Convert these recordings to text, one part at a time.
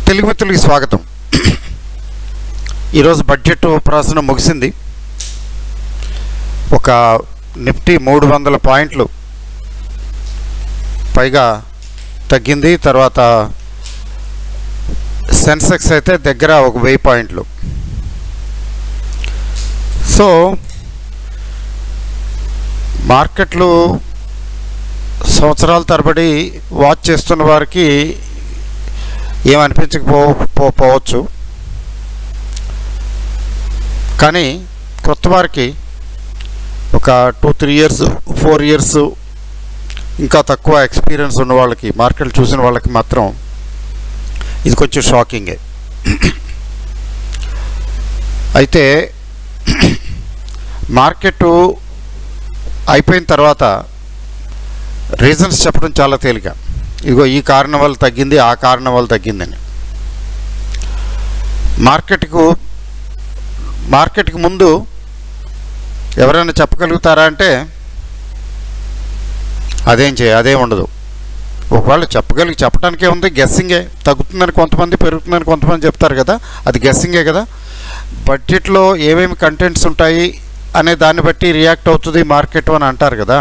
తెలుగు మిత్రులకి స్వాగతం ఈరోజు బడ్జెట్ ప్రసన ముగిసింది ఒక నిఫ్టీ మూడు వందల పాయింట్లు పైగా తగ్గింది తర్వాత సెన్సెక్స్ అయితే దగ్గర ఒక వెయ్యి పాయింట్లు సో మార్కెట్లు సంవత్సరాల తరబడి వాచ్ చేస్తున్న వారికి ఏమనిపించకపో పో- పోవచ్చు కానీ కొత్త వారికి ఒక two three years four years ఇంకా తక్కువ ఎక్స్పీరియన్స్ ఉన్న వాళ్ళకి మార్కెట్ చూసిన వాళ్ళకి మాత్రం ఇది కొంచెం షాకింగే అయితే మార్కెట్ అయిపోయిన తర్వాత రీజన్స్ చెప్పడం చాలా తేలిక ఇదిగో ఈ కారణం వల్ల తగ్గింది ఆ కారణం వల్ల తగ్గిందని మార్కెట్కు మార్కెట్కి ముందు ఎవరైనా చెప్పగలుగుతారా అంటే అదేం చేయ అదేం ఉండదు ఒకవేళ చెప్పగలిగి చెప్పడానికే ఉంది గెస్సింగే తగ్గుతుందని కొంతమంది పెరుగుతుందని కొంతమంది చెప్తారు కదా అది గెస్సింగే కదా బడ్జెట్లో ఏమేమి కంటెంట్స్ ఉంటాయి అనే దాన్ని బట్టి రియాక్ట్ అవుతుంది మార్కెట్ అని అంటారు కదా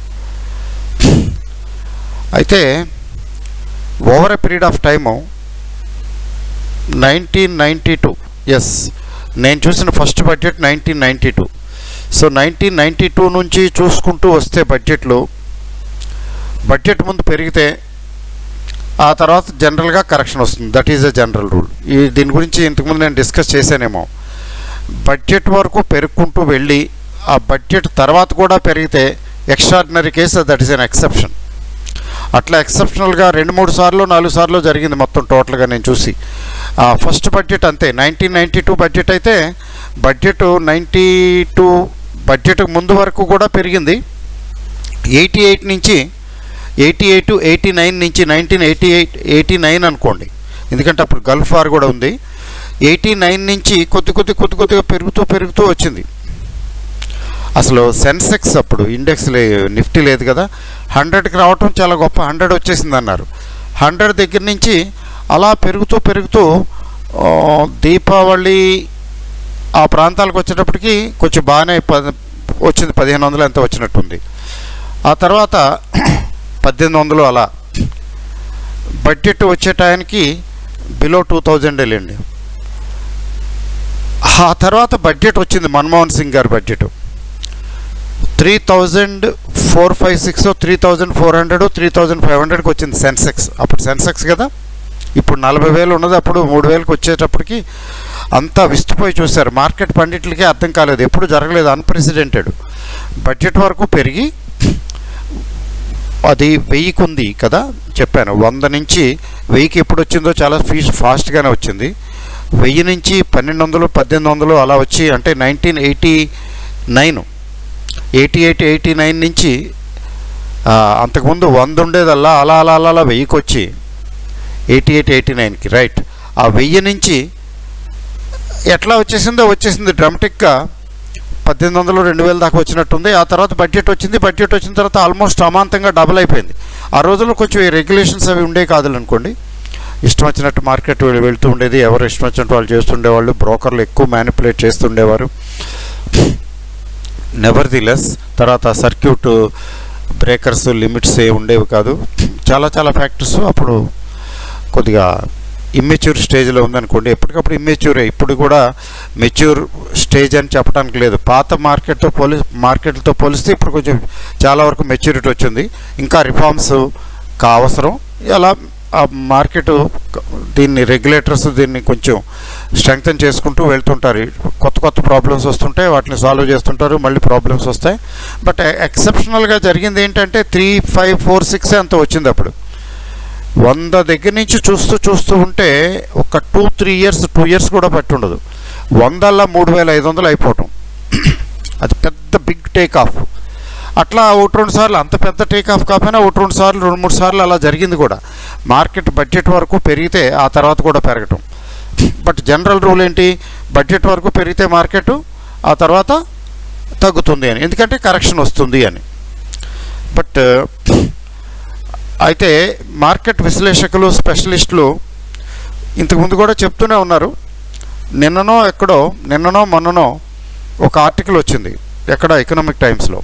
అయితే over a period of time nineteen ninety two yes నేను చూసిన first budget nineteen ninety two so nineteen ninety two నుంచి చూసుకుంటూ వస్తే బడ్జెట్లు బడ్జెట్ ముందు పెరిగితే ఆ తర్వాత జనరల్గా కరెక్షన్ వస్తుంది that is a general rule ఈ దీని గురించి ఇంతకుముందు నేను డిస్కస్ చేశానేమో బడ్జెట్ వరకు పెరుగుకుంటూ వెళ్ళి ఆ బడ్జెట్ తర్వాత కూడా పెరిగితే extraordinary case that is an exception అట్లా ఎక్సెప్షనల్గా రెండు మూడు సార్లు నాలుగు సార్లు జరిగింది మొత్తం టోటల్గా నేను చూసి ఫస్ట్ బడ్జెట్ అంతే నైన్టీన్ నైంటీ టూ బడ్జెట్ అయితే బడ్జెట్ నైంటీ టూ బడ్జెట్ ముందు వరకు కూడా పెరిగింది ఎయిటీ ఎయిట్ నుంచి ఎయిటీ ఎయిట్ ఎయిటీ నైన్ నుంచి nineteen eighty eight eighty nine అనుకోండి ఎందుకంటే అప్పుడు గల్ఫ్ వార్ కూడా ఉంది ఎయిటీ నైన్ నుంచి కొద్ది కొద్ది కొద్ది కొద్దిగా పెరుగుతూ పెరుగుతూ వచ్చింది అసలు సెన్సెక్స్ అప్పుడు ఇండెక్స్ లే నిఫ్టీ లేదు కదా హండ్రెడ్కి రావటం చాలా గొప్ప హండ్రెడ్ వచ్చేసింది అన్నారు హండ్రెడ్ దగ్గర నుంచి అలా పెరుగుతూ పెరుగుతూ ఆ, దీపావళి ఆ ప్రాంతాలకు వచ్చేటప్పటికి కొంచెం బాగానే ప వచ్చింది పదిహేను వందలు ఎంత వచ్చినట్టుంది ఆ తర్వాత పద్దెనిమిది వందలు అలా బడ్జెట్ వచ్చే టయానికి బిలో టూ థౌజండ్ వెళ్ళండి ఆ తర్వాత బడ్జెట్ వచ్చింది మన్మోహన్ సింగ్ గారి budget three thousand four five six three thousand four hundred three thousand five హండ్రెడ్కి వచ్చింది సెన్సెక్స్ అప్పుడు సెన్సెక్స్ కదా ఇప్పుడు నలభై వేలు ఉన్నది అప్పుడు మూడు వేలకు వచ్చేటప్పటికి అంతా విస్తుపోయి చూశారు మార్కెట్ పండిట్లకే అర్థం కాలేదు ఎప్పుడు జరగలేదు అన్ప్రెసిడెంటెడ్ బడ్జెట్ వరకు పెరిగి అది వెయ్యికి ఉంది కదా చెప్పాను వంద నుంచి వెయ్యికి ఎప్పుడు వచ్చిందో చాలా ఫీస్ ఫాస్ట్గానే వచ్చింది వెయ్యి నుంచి పన్నెండు వందలు పద్దెనిమిది వందలు అలా వచ్చి అంటే nineteen eighty nine eighty eight eighty nine నుంచి ఆ, అంతకుముందు వంద ఉండేదల్లా అలా అలా అలా అలా వెయ్యికి వచ్చి ఎయిటీ ఎయిట్ ఎయిటీ నైన్కి రైట్ ఆ వెయ్యి నుంచి ఎట్లా వచ్చేసిందో వచ్చేసింది డ్రమటిక్గా పద్దెనిమిది వందలు రెండు వేల దాకా వచ్చినట్టుంది ఆ తర్వాత బడ్జెట్ వచ్చింది బడ్జెట్ వచ్చిన తర్వాత ఆల్మోస్ట్ అమాంతంగా డబుల్ అయిపోయింది ఆ రోజుల్లో కొంచెం ఈ రెగ్యులేషన్స్ అవి ఉండే కాదు అనుకోండి ఇష్టం వచ్చినట్టు మార్కెట్ వెళ్తూ ఉండేది ఎవరు ఇష్టం వచ్చినట్టు వాళ్ళు చేస్తుండేవాళ్ళు బ్రోకర్లు ఎక్కువ మ్యానిపులేట్ చేస్తుండేవారు నెవర్ ది లెస్ తర్వాత సర్క్యూట్ బ్రేకర్స్ లిమిట్స్ ఏ ఉండేవి కాదు చాలా చాలా ఫ్యాక్టర్స్ అప్పుడు కొద్దిగా ఇమ్మెచ్యూర్ స్టేజ్లో ఉందనుకోండి ఎప్పటికప్పుడు ఇమ్మెచ్యూరే ఇప్పుడు కూడా మెచ్యూర్ స్టేజ్ అని చెప్పడానికి లేదు పాత మార్కెట్తో పోలి మార్కెట్తో పోలిస్తే ఇప్పుడు కొంచెం చాలా వరకు మెచ్యూరిటీ వచ్చింది ఇంకా రిఫార్మ్స్ కా అవసరం అలా ఆ మార్కెట్ దీన్ని రెగ్యులేటర్స్ దీన్ని కొంచెం స్ట్రెంగ్తన్ చేసుకుంటూ వెళ్తుంటారు కొత్త కొత్త ప్రాబ్లమ్స్ వస్తుంటే వాటిని సాల్వ్ చేస్తుంటారు మళ్ళీ ప్రాబ్లమ్స్ వస్తాయి బట్ ఎక్సెప్షనల్గా జరిగింది ఏంటంటే త్రీ ఫైవ్ ఫోర్ సిక్స్ అంత వచ్చింది అప్పుడు వంద దగ్గర నుంచి చూస్తూ చూస్తూ ఉంటే ఒక two three years two years కూడా పట్టి ఉండదు వందల్లా మూడు వేల ఐదు వందలు అయిపోవటం అది పెద్ద బిగ్ టేక్ ఆఫ్ అట్లా ఒకటి రెండు సార్లు అంత పెద్ద టేక్ ఆఫ్ కాకపోయినా ఒకటి రెండు సార్లు రెండు మూడు సార్లు అలా జరిగింది కూడా మార్కెట్ బడ్జెట్ వరకు పెరిగితే ఆ తర్వాత కూడా పెరగటం బట్ జనరల్ రూల్ ఏంటి బడ్జెట్ వరకు పెరిగితే మార్కెట్ ఆ తర్వాత తగ్గుతుంది అని ఎందుకంటే కరెక్షన్ వస్తుంది అని బట్ అయితే మార్కెట్ విశ్లేషకులు స్పెషలిస్టులు ఇంతకుముందు కూడా చెప్తూనే ఉన్నారు నిన్ననో ఎక్కడో నిన్ననో మొన్ననో ఒక ఆర్టికల్ వచ్చింది ఎక్కడ ఎకనామిక్ టైమ్స్లో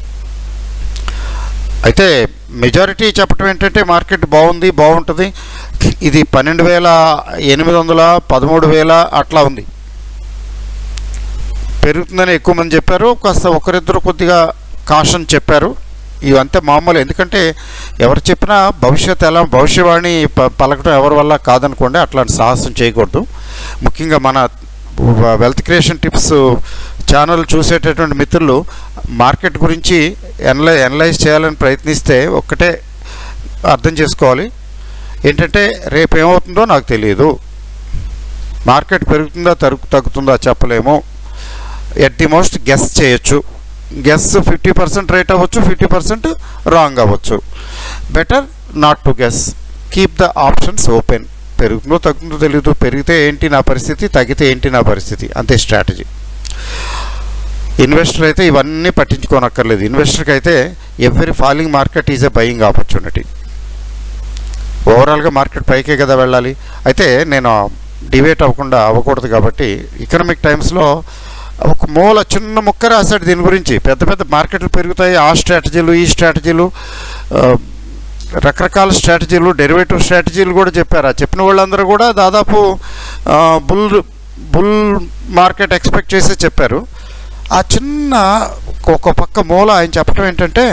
అయితే మెజారిటీ చెప్పడం ఏంటంటే మార్కెట్ బాగుంది బాగుంటుంది ఇది పన్నెండు వేల ఎనిమిది వందల పదమూడు వేల అట్లా ఉంది పెరుగుతుందని ఎక్కువ మంది చెప్పారు కాస్త ఒకరిద్దరు కొద్దిగా కాషన్ చెప్పారు ఇవంతే మామూలు ఎందుకంటే ఎవరు చెప్పినా భవిష్యత్ ఎలా భవిష్యవాణి ప పలకడం ఎవరి వల్ల కాదనుకోండి అట్లాంటి సాహసం చేయకూడదు ముఖ్యంగా మన వెల్త్ క్రియేషన్ టిప్స్ ఛానల్ చూసేటటువంటి మిత్రులు మార్కెట్ గురించి ఎనలై ఎనలైజ్ చేయాలని ప్రయత్నిస్తే ఒక్కటే అర్థం చేసుకోవాలి ఏంటంటే రేపు ఏమవుతుందో నాకు తెలియదు మార్కెట్ పెరుగుతుందా తరుగు తగ్గుతుందా చెప్పలేము ఎట్ ది మోస్ట్ గెస్ చేయొచ్చు గెస్ ఫిఫ్టీ పర్సెంట్ రైట్ అవ్వచ్చు ఫిఫ్టీ పర్సెంట్ రాంగ్ అవ్వచ్చు better not to guess keep the options open పెరుగుతుందో తగ్గుతుందో తెలియదు పెరిగితే ఏంటి నా పరిస్థితి తగ్గితే ఏంటి నా పరిస్థితి అంతే స్ట్రాటజీ ఇన్వెస్టర్ అయితే ఇవన్నీ పట్టించుకోనక్కర్లేదు ఇన్వెస్టర్కి అయితే every falling market is a buying opportunity ఓవరాల్గా మార్కెట్ పైకే కదా వెళ్ళాలి అయితే నేను డివేట్ అవ్వకుండా అవ్వకూడదు కాబట్టి ఎకనామిక్ టైమ్స్లో ఒక మూల చిన్న ముక్క రాశాడు దీని గురించి పెద్ద పెద్ద మార్కెట్లు పెరుగుతాయి ఆ స్ట్రాటజీలు ఈ స్ట్రాటజీలు ఆ, రకరకాల స్ట్రాటజీలు డెరివేటివ్ స్ట్రాటజీలు కూడా చెప్పారు ఆ చెప్పిన వాళ్ళందరూ కూడా దాదాపు ఆ, బుల్ బుల్ మార్కెట్ ఎక్స్పెక్ట్ చేసి చెప్పారు ఆ చిన్న ఒక పక్క మూల ఆయన చెప్పడం ఏంటంటే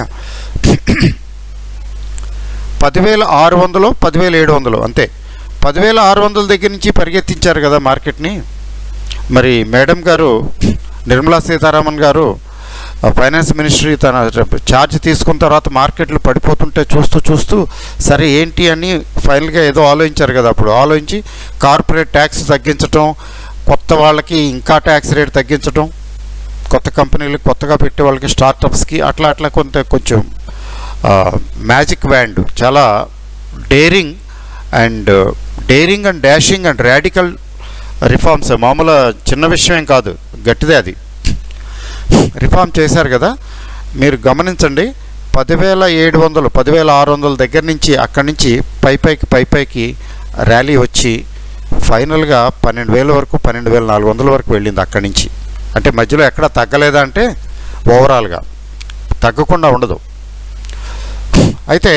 పదివేల ఆరు వందలు పదివేల ఏడు వందలు అంతే పదివేల ఆరు వందల దగ్గర నుంచి పరిగెత్తించారు కదా మార్కెట్ని మరి మేడం గారు నిర్మలా సీతారామన్ గారు ఆ, ఫైనాన్స్ మినిస్ట్రీ తన ఛార్జ్ తీసుకున్న తర్వాత మార్కెట్లు పడిపోతుంటే చూస్తూ చూస్తూ సరే ఏంటి అని ఫైనల్గా ఏదో ఆలోచించారు కదా అప్పుడు ఆలోచించి కార్పొరేట్ ట్యాక్స్ తగ్గించటం కొత్త వాళ్ళకి ఇంకా ట్యాక్స్ రేట్ తగ్గించటం కొత్త కంపెనీలు కొత్తగా పెట్టే వాళ్ళకి స్టార్టప్స్కి అట్లా అట్లా కొంత కొంచెం మ్యాజిక్ బ్యాండ్ చాలా daring and daring and dashing and radical reforms మామూలు చిన్న విషయం కాదు గట్టిదే అది రిఫార్మ్ చేశారు కదా మీరు గమనించండి పదివేల ఏడు వందలు పదివేల ఆరు వందల దగ్గర నుంచి అక్కడి నుంచి పై పైకి పై పైకి ర్యాలీ వచ్చి ఫైనల్గా పన్నెండు వేల వరకు పన్నెండు వేల నాలుగు వందల వరకు వెళ్ళింది అక్కడి నుంచి అంటే మధ్యలో ఎక్కడ తగ్గలేదా అంటే ఓవరాల్గా తగ్గకుండా ఉండదు అయితే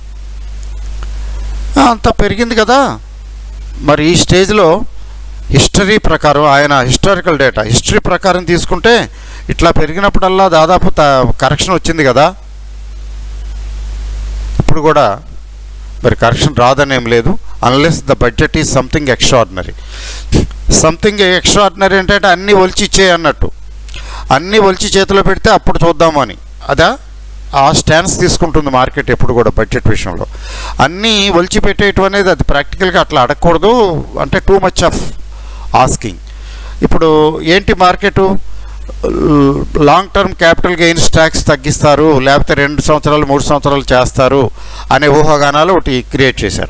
ఆ, అంత పెరిగింది కదా మరి ఈ స్టేజ్లో హిస్టరీ ప్రకారం ఆయన హిస్టారికల్ డేటా హిస్టరీ ప్రకారం తీసుకుంటే ఇట్లా పెరిగినప్పుడల్లా దాదాపు త కరెక్షన్ వచ్చింది కదా ఇప్పుడు కూడా మరి కరెక్షన్ రాదనేం లేదు unless the budget is something extraordinary something extraordinary అంటే అన్నీ ఒలిచి ఇచ్చేయి అన్నట్టు అన్నీ ఒలిచి చేతిలో పెడితే అప్పుడు చూద్దాము అని అదా ఆ స్టాన్స్ తీసుకుంటుంది మార్కెట్ ఎప్పుడు కూడా బడ్జెట్ విషయంలో అన్నీ ఒలిచి పెట్టేయటం అనేది అది ప్రాక్టికల్గా అట్లా అడగకూడదు అంటే టూ మచ్ ఆఫ్ ఆస్కింగ్ ఇప్పుడు ఏంటి market long term capital gains tax తగ్గిస్తారు లేకపోతే రెండు సంవత్సరాలు మూడు సంవత్సరాలు చేస్తారు అనే ఊహాగానాలు ఒకటి క్రియేట్ చేశారు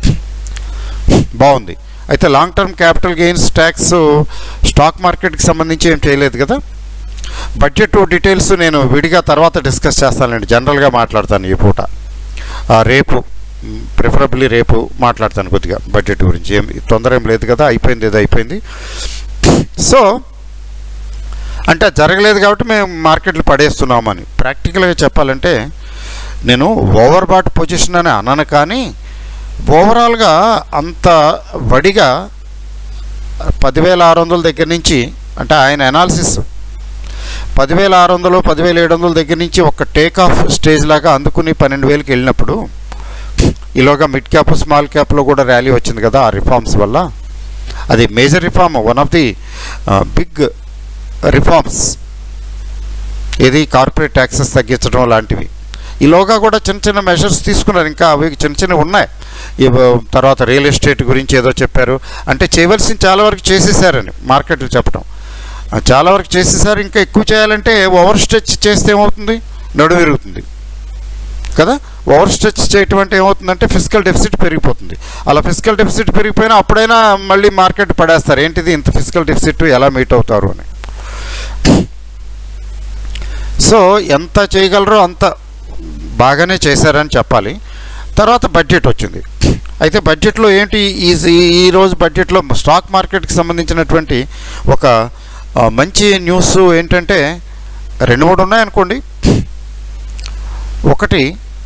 బాగుంది అయితే long term capital gains tax stock మార్కెట్కి సంబంధించి ఏం చేయలేదు కదా బడ్జెట్ డీటెయిల్స్ నేను విడిగా తర్వాత డిస్కస్ చేస్తానండి జనరల్గా మాట్లాడతాను ఈ పూట ఆ, రేపు ప్రిఫరబుల్లీ రేపు మాట్లాడతాను కొద్దిగా బడ్జెట్ గురించి ఏం తొందర ఏం లేదు కదా అయిపోయింది ఏదో అయిపోయింది సో అంటే అది జరగలేదు కాబట్టి మేము మార్కెట్లు పడేస్తున్నామని ప్రాక్టికల్గా చెప్పాలంటే నేను ఓవర్ బాట్ పొజిషన్ అని అనను కానీ ఓవరాల్గా అంత వడిగా పదివేల ఆరు వందల దగ్గర నుంచి అంటే ఆయన అనాలిసిస్ పదివేల ఆరు వందలు పదివేల ఏడు వందల దగ్గర నుంచి ఒక టేక్ ఆఫ్ స్టేజ్ లాగా అందుకుని పన్నెండు వేలకి వెళ్ళినప్పుడు ఈలోగా మిడ్ క్యాప్ స్మాల్ క్యాప్లో కూడా ర్యాలీ వచ్చింది కదా ఆ రిఫార్మ్స్ వల్ల అది major reform one of the big reforms ఇది కార్పొరేట్ ట్యాక్సెస్ తగ్గించడం లాంటివి ఈలోగా కూడా చిన్న చిన్న మెషర్స్ తీసుకున్నారు ఇంకా అవి చిన్న చిన్నవి ఉన్నాయి ఇవ తర్వాత రియల్ ఎస్టేట్ గురించి ఏదో చెప్పారు అంటే చేయవలసింది చాలా వరకు చేసేసారని మార్కెట్లు చెప్పడం ఆ, చాలా వరకు చేసేసారు ఇంకా ఎక్కువ చేయాలంటే ఓవర్ స్ట్రెచ్ చేస్తే ఏమవుతుంది నడుము విరుగుతుంది కదా ఓవర్ స్ట్రెచ్ చేయటం అంటే ఏమవుతుందంటే ఫిజికల్ డెఫిసిట్ పెరిగిపోతుంది అలా ఫిజికల్ డెఫిసిట్ పెరిగిపోయినా అప్పుడైనా మళ్ళీ మార్కెట్ పడేస్తారు ఏంటిది ఇంత ఫిజికల్ డెఫిసిట్ ఎలా మీట్ అవుతారు అని సో ఎంత చేయగలరో అంత బాగానే చేశారని చెప్పాలి తర్వాత బడ్జెట్ వచ్చింది అయితే బడ్జెట్లో ఏంటి ఈ ఈ రోజు బడ్జెట్లో స్టాక్ మార్కెట్కి సంబంధించినటువంటి ఒక ఆ, మంచి న్యూస్ ఏంటంటే రెండు మూడు ఉన్నాయనుకోండి ఒకటి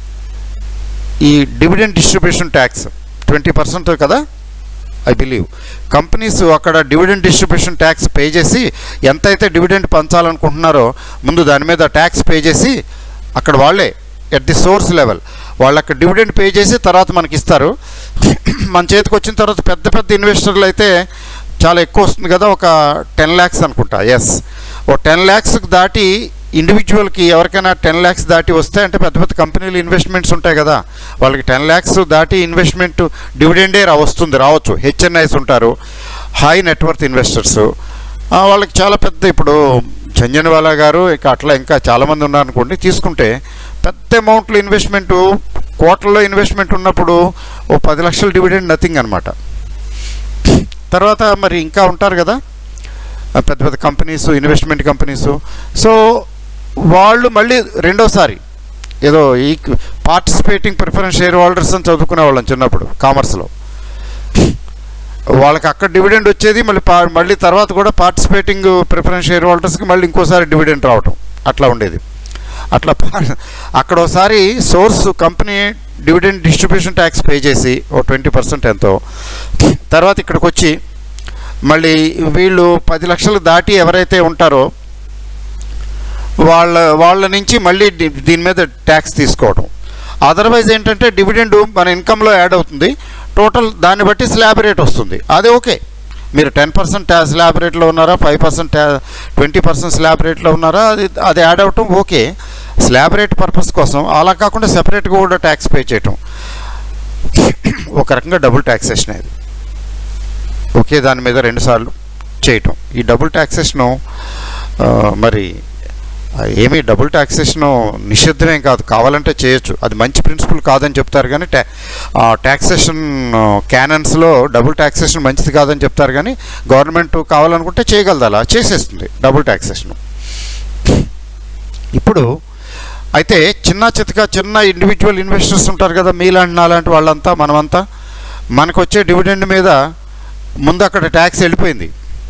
ఈ dividend distribution tax twenty percent కదా ఐ బిలీవ్ కంపెనీస్ అక్కడ డివిడెండ్ డిస్ట్రిబ్యూషన్ ట్యాక్స్ పే చేసి ఎంతైతే డివిడెండ్ పంచాలనుకుంటున్నారో ముందు దాని మీద ట్యాక్స్ పే చేసి అక్కడ వాళ్ళే ఎట్ ది సోర్స్ లెవెల్ వాళ్ళు అక్కడ డివిడెండ్ పే చేసి తర్వాత మనకి ఇస్తారు మన చేతికి వచ్చిన తర్వాత పెద్ద పెద్ద ఇన్వెస్టర్లు అయితే చాలా ఎక్కువ వస్తుంది కదా ఒక టెన్ ల్యాక్స్ అనుకుంటా ఎస్ ఓ టెన్ ల్యాక్స్కి దాటి ఇండివిజువల్కి ఎవరికైనా టెన్ ల్యాక్స్ దాటి వస్తే అంటే పెద్ద పెద్ద కంపెనీలు ఇన్వెస్ట్మెంట్స్ ఉంటాయి కదా వాళ్ళకి టెన్ ల్యాక్స్ దాటి ఇన్వెస్ట్మెంట్ డివిడెండే రా వస్తుంది రావచ్చు హెచ్ఎన్ఐస్ ఉంటారు హై నెట్వర్త్ ఇన్వెస్టర్స్ వాళ్ళకి చాలా పెద్ద ఇప్పుడు జంజన్వాలా గారు ఇక అట్లా ఇంకా చాలామంది ఉన్నారనుకోండి తీసుకుంటే పెద్ద అమౌంట్లో ఇన్వెస్ట్మెంట్ కోట్లలో ఇన్వెస్ట్మెంట్ ఉన్నప్పుడు ఓ పది లక్షల డివిడెండ్ నథింగ్ అనమాట తర్వాత మరి ఇంకా ఉంటారు కదా ఆ పెద్ద పెద్ద కంపెనీస్ ఇన్వెస్ట్మెంట్ కంపెనీస్ సో వాళ్ళు మళ్ళీ రెండోసారి ఏదో ఈ పార్టిసిపేటింగ్ ప్రిఫరెన్స్ షేర్ హోల్డర్స్ అని చదువుకునే వాళ్ళం చిన్నప్పుడు కామర్స్లో వాళ్ళకి అక్కడ డివిడెండ్ వచ్చేది మళ్ళీ పా మళ్ళీ తర్వాత కూడా పార్టిసిపేటింగ్ ప్రిఫరెన్స్ షేర్ హోల్డర్స్కి మళ్ళీ ఇంకోసారి డివిడెండ్ రావటం అట్లా ఉండేది అట్లా పా- అక్కడ ఒకసారి source company dividend distribution tax pay చేసి ఓ ట్వంటీ పర్సెంట్ ఎంతో తర్వాత ఇక్కడికి వచ్చి మళ్ళీ వీళ్ళు పది లక్షలు దాటి ఎవరైతే ఉంటారో వాళ్ళ వాళ్ళ నుంచి మళ్ళీ ది- దీని మీద ట్యాక్స్ తీసుకోవడం అదర్వైజ్ ఏంటంటే డివిడెండ్ మన ఇన్కంలో యాడ్ అవుతుంది టోటల్ దాన్ని బట్టి స్లాబ్ రేట్ వస్తుంది అది ఓకే మీరు టెన్ పర్సెంట్ స్లాబ్ రేట్లో ఉన్నారా five percent twenty percent slab రేట్లో ఉన్నారా అది అది యాడ్ అవటం ఓకే స్లాబ్ రేట్ పర్పస్ కోసం అలా కాకుండా సెపరేట్గా కూడా ట్యాక్స్ పే చేయటం ఒక రకంగా డబుల్ ట్యాక్సేషన్ అది ఒకే దాని మీద రెండుసార్లు చేయటం ఈ డబుల్ ట్యాక్సేషను ఆ, మరి ఆ, ఏమీ డబుల్ ట్యాక్సేషన్ నిషిద్ధమేం కాదు కావాలంటే చేయొచ్చు అది మంచి ప్రిన్సిపల్ కాదని చెప్తారు కానీ ట్యా ట్యాక్సేషన్ క్యానన్స్లో డబుల్ ట్యాక్సేషన్ మంచిది కాదని చెప్తారు కానీ గవర్నమెంట్ కావాలనుకుంటే చేయగలదు అలా చేసేస్తుంది డబుల్ ట్యాక్సేషన్ ఇప్పుడు అయితే చిన్న చితక చిన్న ఇండివిజువల్ ఇన్వెస్టర్స్ ఉంటారు కదా మీలాంటి నాలాంటి వాళ్ళంతా మనమంతా మనకు వచ్చే డివిడెండ్ మీద ముందు అక్కడ ట్యాక్స్ వెళ్ళిపోయింది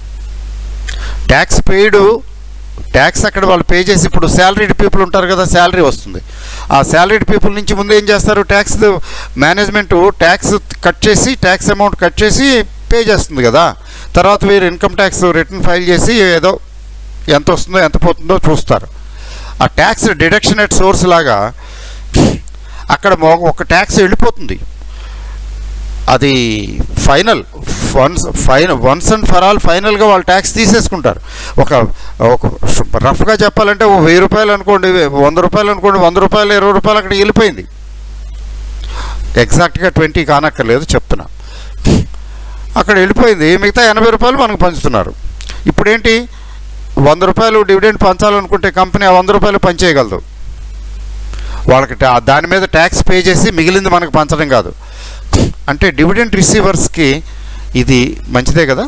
ట్యాక్స్ పెయిడ్ ట్యాక్స్ అక్కడ వాళ్ళు పే చేసి ఇప్పుడు శాలరీడ్ పీపుల్ ఉంటారు కదా శాలరీ వస్తుంది ఆ శాలరీడ్ పీపుల్ నుంచి ముందు ఏం చేస్తారు ట్యాక్స్ మేనేజ్మెంట్ ట్యాక్స్ కట్ చేసి ట్యాక్స్ అమౌంట్ కట్ చేసి పే చేస్తుంది కదా తర్వాత వీరు ఇన్కమ్ ట్యాక్స్ రిటర్న్ ఫైల్ చేసి ఏదో ఎంత వస్తుందో ఎంత పోతుందో చూస్తారు ఆ ట్యాక్స్ డిడక్షన్ ఎట్ సోర్స్ లాగా అక్కడ మొ- ఒక ట్యాక్స్ వెళ్ళిపోతుంది అది final once fine once and for all ఫైనల్గా వాళ్ళు ట్యాక్స్ తీసేసుకుంటారు ఒక ఒక రఫ్గా చెప్పాలంటే ఓ వెయ్యి రూపాయలు అనుకోండి వంద రూపాయలు అనుకోండి వంద రూపాయలు ఇరవై రూపాయలు అక్కడ వెళ్ళిపోయింది ఎగ్జాక్ట్గా ట్వంటీ కానక్కర్లేదు చెప్తున్నా అక్కడ వెళ్ళిపోయింది మిగతా ఎనభై రూపాయలు మనకు పంచుతున్నారు ఇప్పుడేంటి వంద రూపాయలు డివిడెండ్ పంచాలనుకుంటే కంపెనీ ఆ వంద రూపాయలు పంచేయగలదు వాళ్ళకి టా- దాని మీద ట్యాక్స్ పే చేసి మిగిలింది మనకు పంచడం కాదు అంటే డివిడెండ్ రిసీవర్స్కి ఇది మంచిదే కదా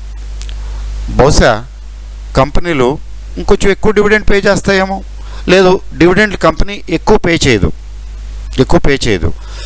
బహుశా కంపెనీలు ఇంకొంచెం ఎక్కువ డివిడెండ్ పే చేస్తాయేమో లేదు డివిడెండ్ కంపెనీ ఎక్కువ పే చేయదు ఎక్కువ పే చేయదు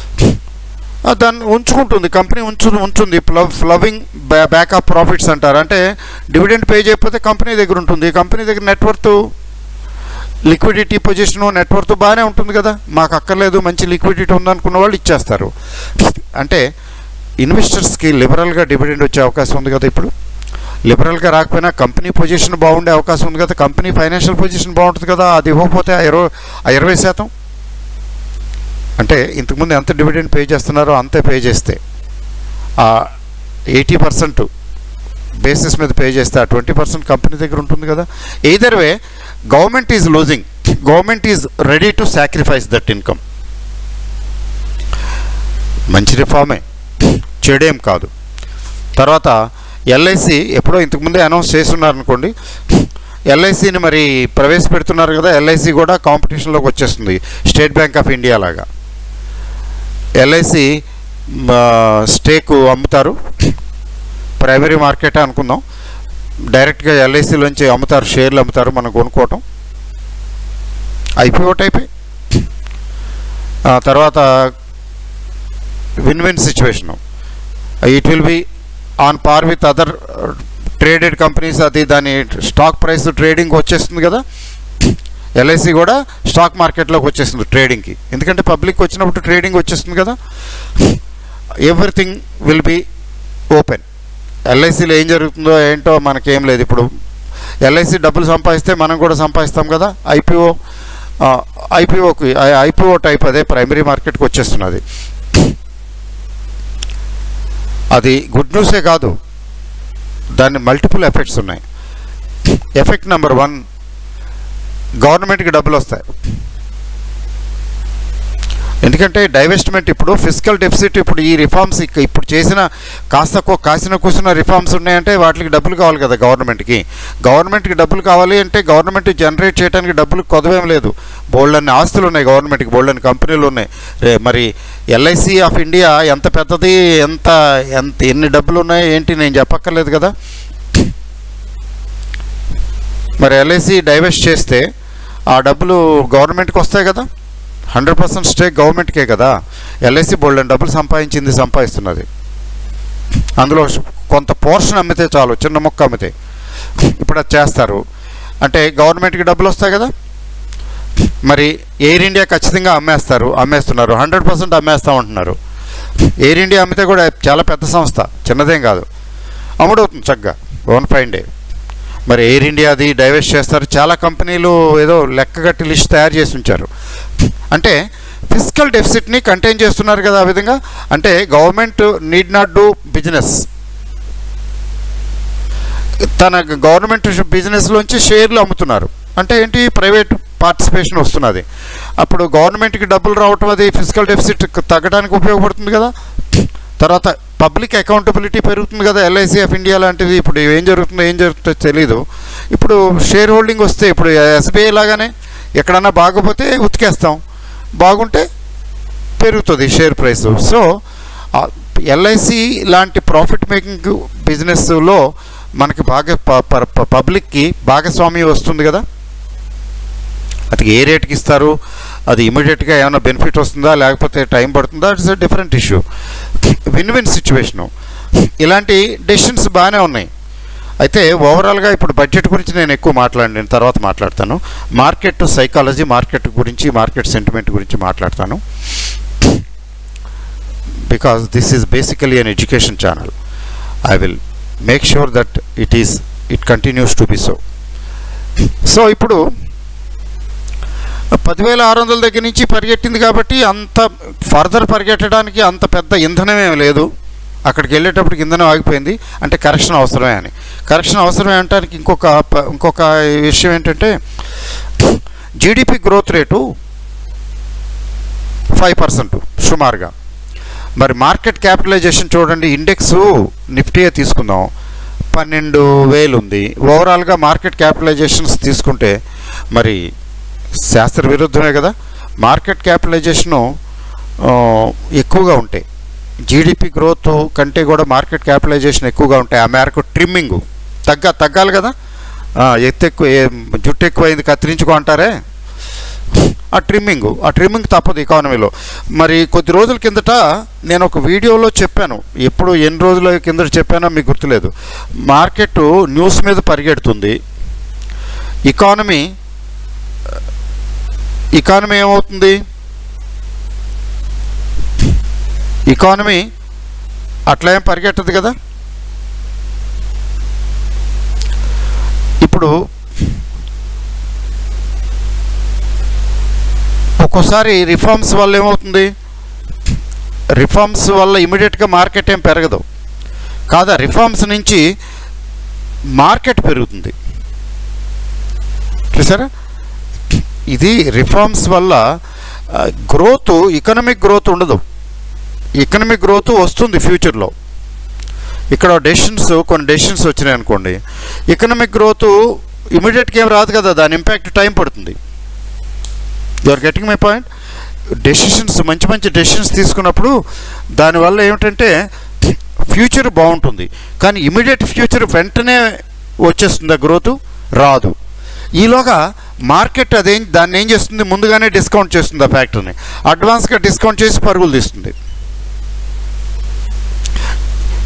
ఆ, దాన్ని ఉంచుకుంటుంది కంపెనీ ఉంచు ఉంచుంది ఫ్లవ్ ఫ్లవింగ్ బ్యా బ్యాకప్ ప్రాఫిట్స్ అంటారు అంటే డివిడెండ్ పే చేయకపోతే కంపెనీ దగ్గర ఉంటుంది కంపెనీ దగ్గర నెట్వర్త్ లిక్విడిటీ పొజిషన్ నెట్వర్త్ బాగానే ఉంటుంది కదా మాకు అక్కర్లేదు మంచి లిక్విడిటీ ఉందనుకున్న వాళ్ళు ఇచ్చేస్తారు అంటే ఇన్వెస్టర్స్కి లిబరల్గా డివిడెండ్ వచ్చే అవకాశం ఉంది కదా ఇప్పుడు లిబరల్గా రాకపోయినా కంపెనీ పొజిషన్ బాగుండే అవకాశం ఉంది కదా కంపెనీ ఫైనాన్షియల్ పొజిషన్ బాగుంటుంది కదా అది ఇవ్వకపోతే ఆ ఇరవై ఆ ఇరవై శాతం అంటే ఇంతకుముందు ఎంత డివిడెండ్ పే చేస్తున్నారో అంతే పే చేస్తే ఆ ఎయిటీ పర్సెంట్ బేసిస్ మీద పే చేస్తే ఆ ట్వంటీ పర్సెంట్ కంపెనీ దగ్గర ఉంటుంది కదా either way government is losing government is ready to sacrifice that income మంచి రిఫార్మే చెడేం కాదు తర్వాత ఎల్ఐసి ఎప్పుడో ఇంతకుముందే అనౌన్స్ చేస్తున్నారనుకోండి ఎల్ఐసిని మరి ప్రవేశపెడుతున్నారు కదా ఎల్ఐసి కూడా కాంపిటీషన్లోకి వచ్చేస్తుంది స్టేట్ బ్యాంక్ ఆఫ్ ఇండియా లాగా ఎల్ఐసి స్టేక్ అమ్ముతారు ప్రైమరీ మార్కెట్ అనుకుందాం డైరెక్ట్గా ఎల్ఐసిలోంచి అమ్ముతారు షేర్లు అమ్ముతారు మనం కొనుక్కోవటం అయిపోయి ఒకటి అయిపోయి ఆ తర్వాత win win situation it will be on par with other traded companies అది దాని స్టాక్ ప్రైస్ ట్రేడింగ్ వచ్చేస్తుంది కదా ఎల్ఐసి కూడా స్టాక్ మార్కెట్లోకి వచ్చేస్తుంది ట్రేడింగ్కి ఎందుకంటే పబ్లిక్ వచ్చినప్పుడు ట్రేడింగ్ వచ్చేస్తుంది కదా ఎవ్రీథింగ్ విల్ బి ఓపెన్ ఎల్ఐసిలో ఏం జరుగుతుందో ఏంటో మనకేం లేదు ఇప్పుడు ఎల్ఐసి డబ్బులు సంపాదిస్తే మనం కూడా సంపాదిస్తాం కదా ఐపీఓ ఐపీఓకి ఐపీఓ టైప్ అదే ప్రైమరీ మార్కెట్కి వచ్చేస్తున్నది అది గుడ్ న్యూసే కాదు దాని మల్టిపుల్ ఎఫెక్ట్స్ ఉన్నాయి ఎఫెక్ట్ నెంబర్ వన్ గవర్నమెంట్కి డబ్బులు వస్తాయి ఎందుకంటే డైవెస్ట్మెంట్ ఇప్పుడు ఫిజికల్ డెఫిసిట్ ఇప్పుడు ఈ రిఫార్మ్స్ ఇప్పుడు చేసిన కాస్త కో- కాసిన కూసిన రిఫార్మ్స్ ఉన్నాయంటే వాటికి డబ్బులు కావాలి కదా గవర్నమెంట్కి గవర్నమెంట్కి డబ్బులు కావాలి అంటే గవర్నమెంట్ జనరేట్ చేయడానికి డబ్బులు కొదవేం లేదు బోల్డ్ అన్ని ఆస్తులు ఉన్నాయి గవర్నమెంట్కి బోల్డ్ అన్ని కంపెనీలు ఉన్నాయి రే- మరి ఎల్ఐసి ఆఫ్ ఇండియా ఎంత పెద్దది ఎంత ఎంత ఎన్ని డబ్బులు ఉన్నాయి ఏంటి నేను చెప్పక్కర్లేదు కదా మరి ఎల్ఐసి డైవెస్ట్ చేస్తే ఆ డబ్బులు గవర్నమెంట్కి వస్తాయి కదా హండ్రెడ్ పర్సెంట్ స్టేక్ గవర్నమెంట్కే కదా ఎల్ఐసి బోల్డ్ అని డబ్బులు సంపాదించింది సంపాదిస్తున్నది అందులో కొంత పోర్షన్ అమ్మితే చాలు చిన్న మొక్క అమ్మితే ఇప్పుడు అది చేస్తారు అంటే గవర్నమెంట్కి డబ్బులు వస్తాయి కదా మరి ఎయిర్ ఇండియా ఖచ్చితంగా అమ్మేస్తారు అమ్మేస్తున్నారు హండ్రెడ్ పర్సెంట్ అమ్మేస్తామంటున్నారు ఎయిర్ ఇండియా అమ్మితే కూడా చాలా పెద్ద సంస్థ చిన్నదేం కాదు అమ్ముడవుతుంది చక్కగా వన్ ఫైవ్ డే మరి ఎయిర్ ఇండియాది డైవర్ట్ చేస్తారు చాలా కంపెనీలు ఏదో లెక్కగట్టి లిస్ట్ తయారు చేసి ఉంచారు అంటే ఫిజికల్ డెఫిసిట్ని కంటైన్ చేస్తున్నారు కదా ఆ విధంగా అంటే government need not do business తన గవర్నమెంట్ బిజినెస్లోంచి షేర్లు అమ్ముతున్నారు అంటే ఏంటి ప్రైవేట్ పార్టిసిపేషన్ వస్తున్నది అప్పుడు గవర్నమెంట్కి డబ్బులు రావటం అది ఫిజికల్ డెఫిసిట్ తగ్గడానికి ఉపయోగపడుతుంది కదా తర్వాత పబ్లిక్ అకౌంటబిలిటీ పెరుగుతుంది కదా ఎల్ఐసి ఆఫ్ ఇండియా లాంటిది ఇప్పుడు ఏం జరుగుతుందో ఏం జరుగుతుందో తెలీదు ఇప్పుడు షేర్ హోల్డింగ్ వస్తే ఇప్పుడు ఎస్బీఐ లాగానే ఎక్కడన్నా బాగోపోతే ఉతికేస్తాం బాగుంటే పెరుగుతుంది షేర్ ప్రైస్ సో ఎల్ఐసి లాంటి ప్రాఫిట్ మేకింగ్ బిజినెస్లో మనకి బాగా ప- ప- ప- పబ్లిక్కి భాగస్వామ్యం వస్తుంది కదా అది ఏ రేట్కి ఇస్తారు అది ఇమీడియట్గా ఏమైనా బెనిఫిట్ వస్తుందా లేకపోతే టైం పడుతుందా it's a different issue win win situation ఇలాంటి డెసిషన్స్ బాగానే ఉన్నాయి అయితే ఓవరాల్గా ఇప్పుడు బడ్జెట్ గురించి నేను ఎక్కువ మాట్లాడిన తర్వాత మాట్లాడతాను మార్కెట్ సైకాలజీ మార్కెట్ గురించి మార్కెట్ సెంటిమెంట్ గురించి మాట్లాడతాను because this is basically an education channel I will make sure that it is it continues to be so so ఇప్పుడు పదివేల ఆరు వందల దగ్గర నుంచి పరిగెట్టింది కాబట్టి అంత ఫర్దర్ పరిగెట్టడానికి అంత పెద్ద ఇంధనం ఏమి లేదు అక్కడికి వెళ్ళేటప్పటికి ఇంధనం ఆగిపోయింది అంటే కరెక్షన్ అవసరమే అని కరెక్షన్ అవసరమే అంటానికి ఇంకొక ప- ఇంకొక విషయం ఏంటంటే GDP growth rate five percent సుమారుగా మరి మార్కెట్ క్యాపిటలైజేషన్ చూడండి ఇండెక్స్ నిఫ్టీయే తీసుకుందాం పన్నెండు వేలు ఉంది ఓవరాల్గా మార్కెట్ క్యాపిటలైజేషన్స్ తీసుకుంటే మరి శాస్త్ర విరుద్ధమే కదా మార్కెట్ క్యాపిటలైజేషను ఆ, ఎక్కువగా ఉంటాయి జీడిపి గ్రోత్ కంటే కూడా మార్కెట్ క్యాపిటలైజేషన్ ఎక్కువగా ఉంటాయి ఆ మేరకు ట్రిమ్మింగ్ తగ్గ తగ్గాలి కదా ఆ, ఎత్తు ఎక్కువ ఏ- జుట్టు ఎక్కువైంది కత్తిరించుకో అంటారే ఆ ట్రిమ్మింగ్ ఆ ట్రిమ్మింగ్ తప్పదు ఎకానమీలో మరి కొద్ది రోజుల కిందట నేను ఒక వీడియోలో చెప్పాను ఎప్పుడు ఎన్ని రోజుల కిందట చెప్పానో మీకు గుర్తులేదు మార్కెట్ న్యూస్ మీద పరిగెడుతుంది ఎకానమీ ఎకానమీ ఏమవుతుంది ఎకానమీ అట్లా ఏం పరిగెట్టదు కదా ఇప్పుడు ఒక్కోసారి రిఫార్మ్స్ వల్ల ఏమవుతుంది రిఫార్మ్స్ వల్ల ఇమీడియట్గా మార్కెట్ ఏం పెరగదు కాదా రిఫార్మ్స్ నుంచి మార్కెట్ పెరుగుతుంది చూసారా ఇది రిఫార్మ్స్ వల్ల గ్రోత్ ఎకనమిక్ గ్రోత్ ఉండదు ఎకనమిక్ గ్రోత్ వస్తుంది ఫ్యూచర్లో ఇక్కడ డెసిషన్స్ కొన్ని డెసిషన్స్ వచ్చినాయి అనుకోండి ఎకనమిక్ గ్రోత్ ఇమీడియట్గా ఏం రాదు కదా దాని ఇంపాక్ట్ టైం పడుతుంది you are getting my point decisions మంచి మంచి డెసిషన్స్ తీసుకున్నప్పుడు దానివల్ల ఏమిటంటే ఫ్యూచర్ బాగుంటుంది కానీ ఇమీడియట్ ఫ్యూచర్ వెంటనే వచ్చేస్తుందా గ్రోత్ రాదు ఈలోగా మార్కెట్ అదేం దాన్ని ఏం చేస్తుంది ముందుగానే డిస్కౌంట్ చేస్తుంది ఆ ఫ్యాక్టరీని అడ్వాన్స్గా డిస్కౌంట్ చేసి పరుగులు తీస్తుంది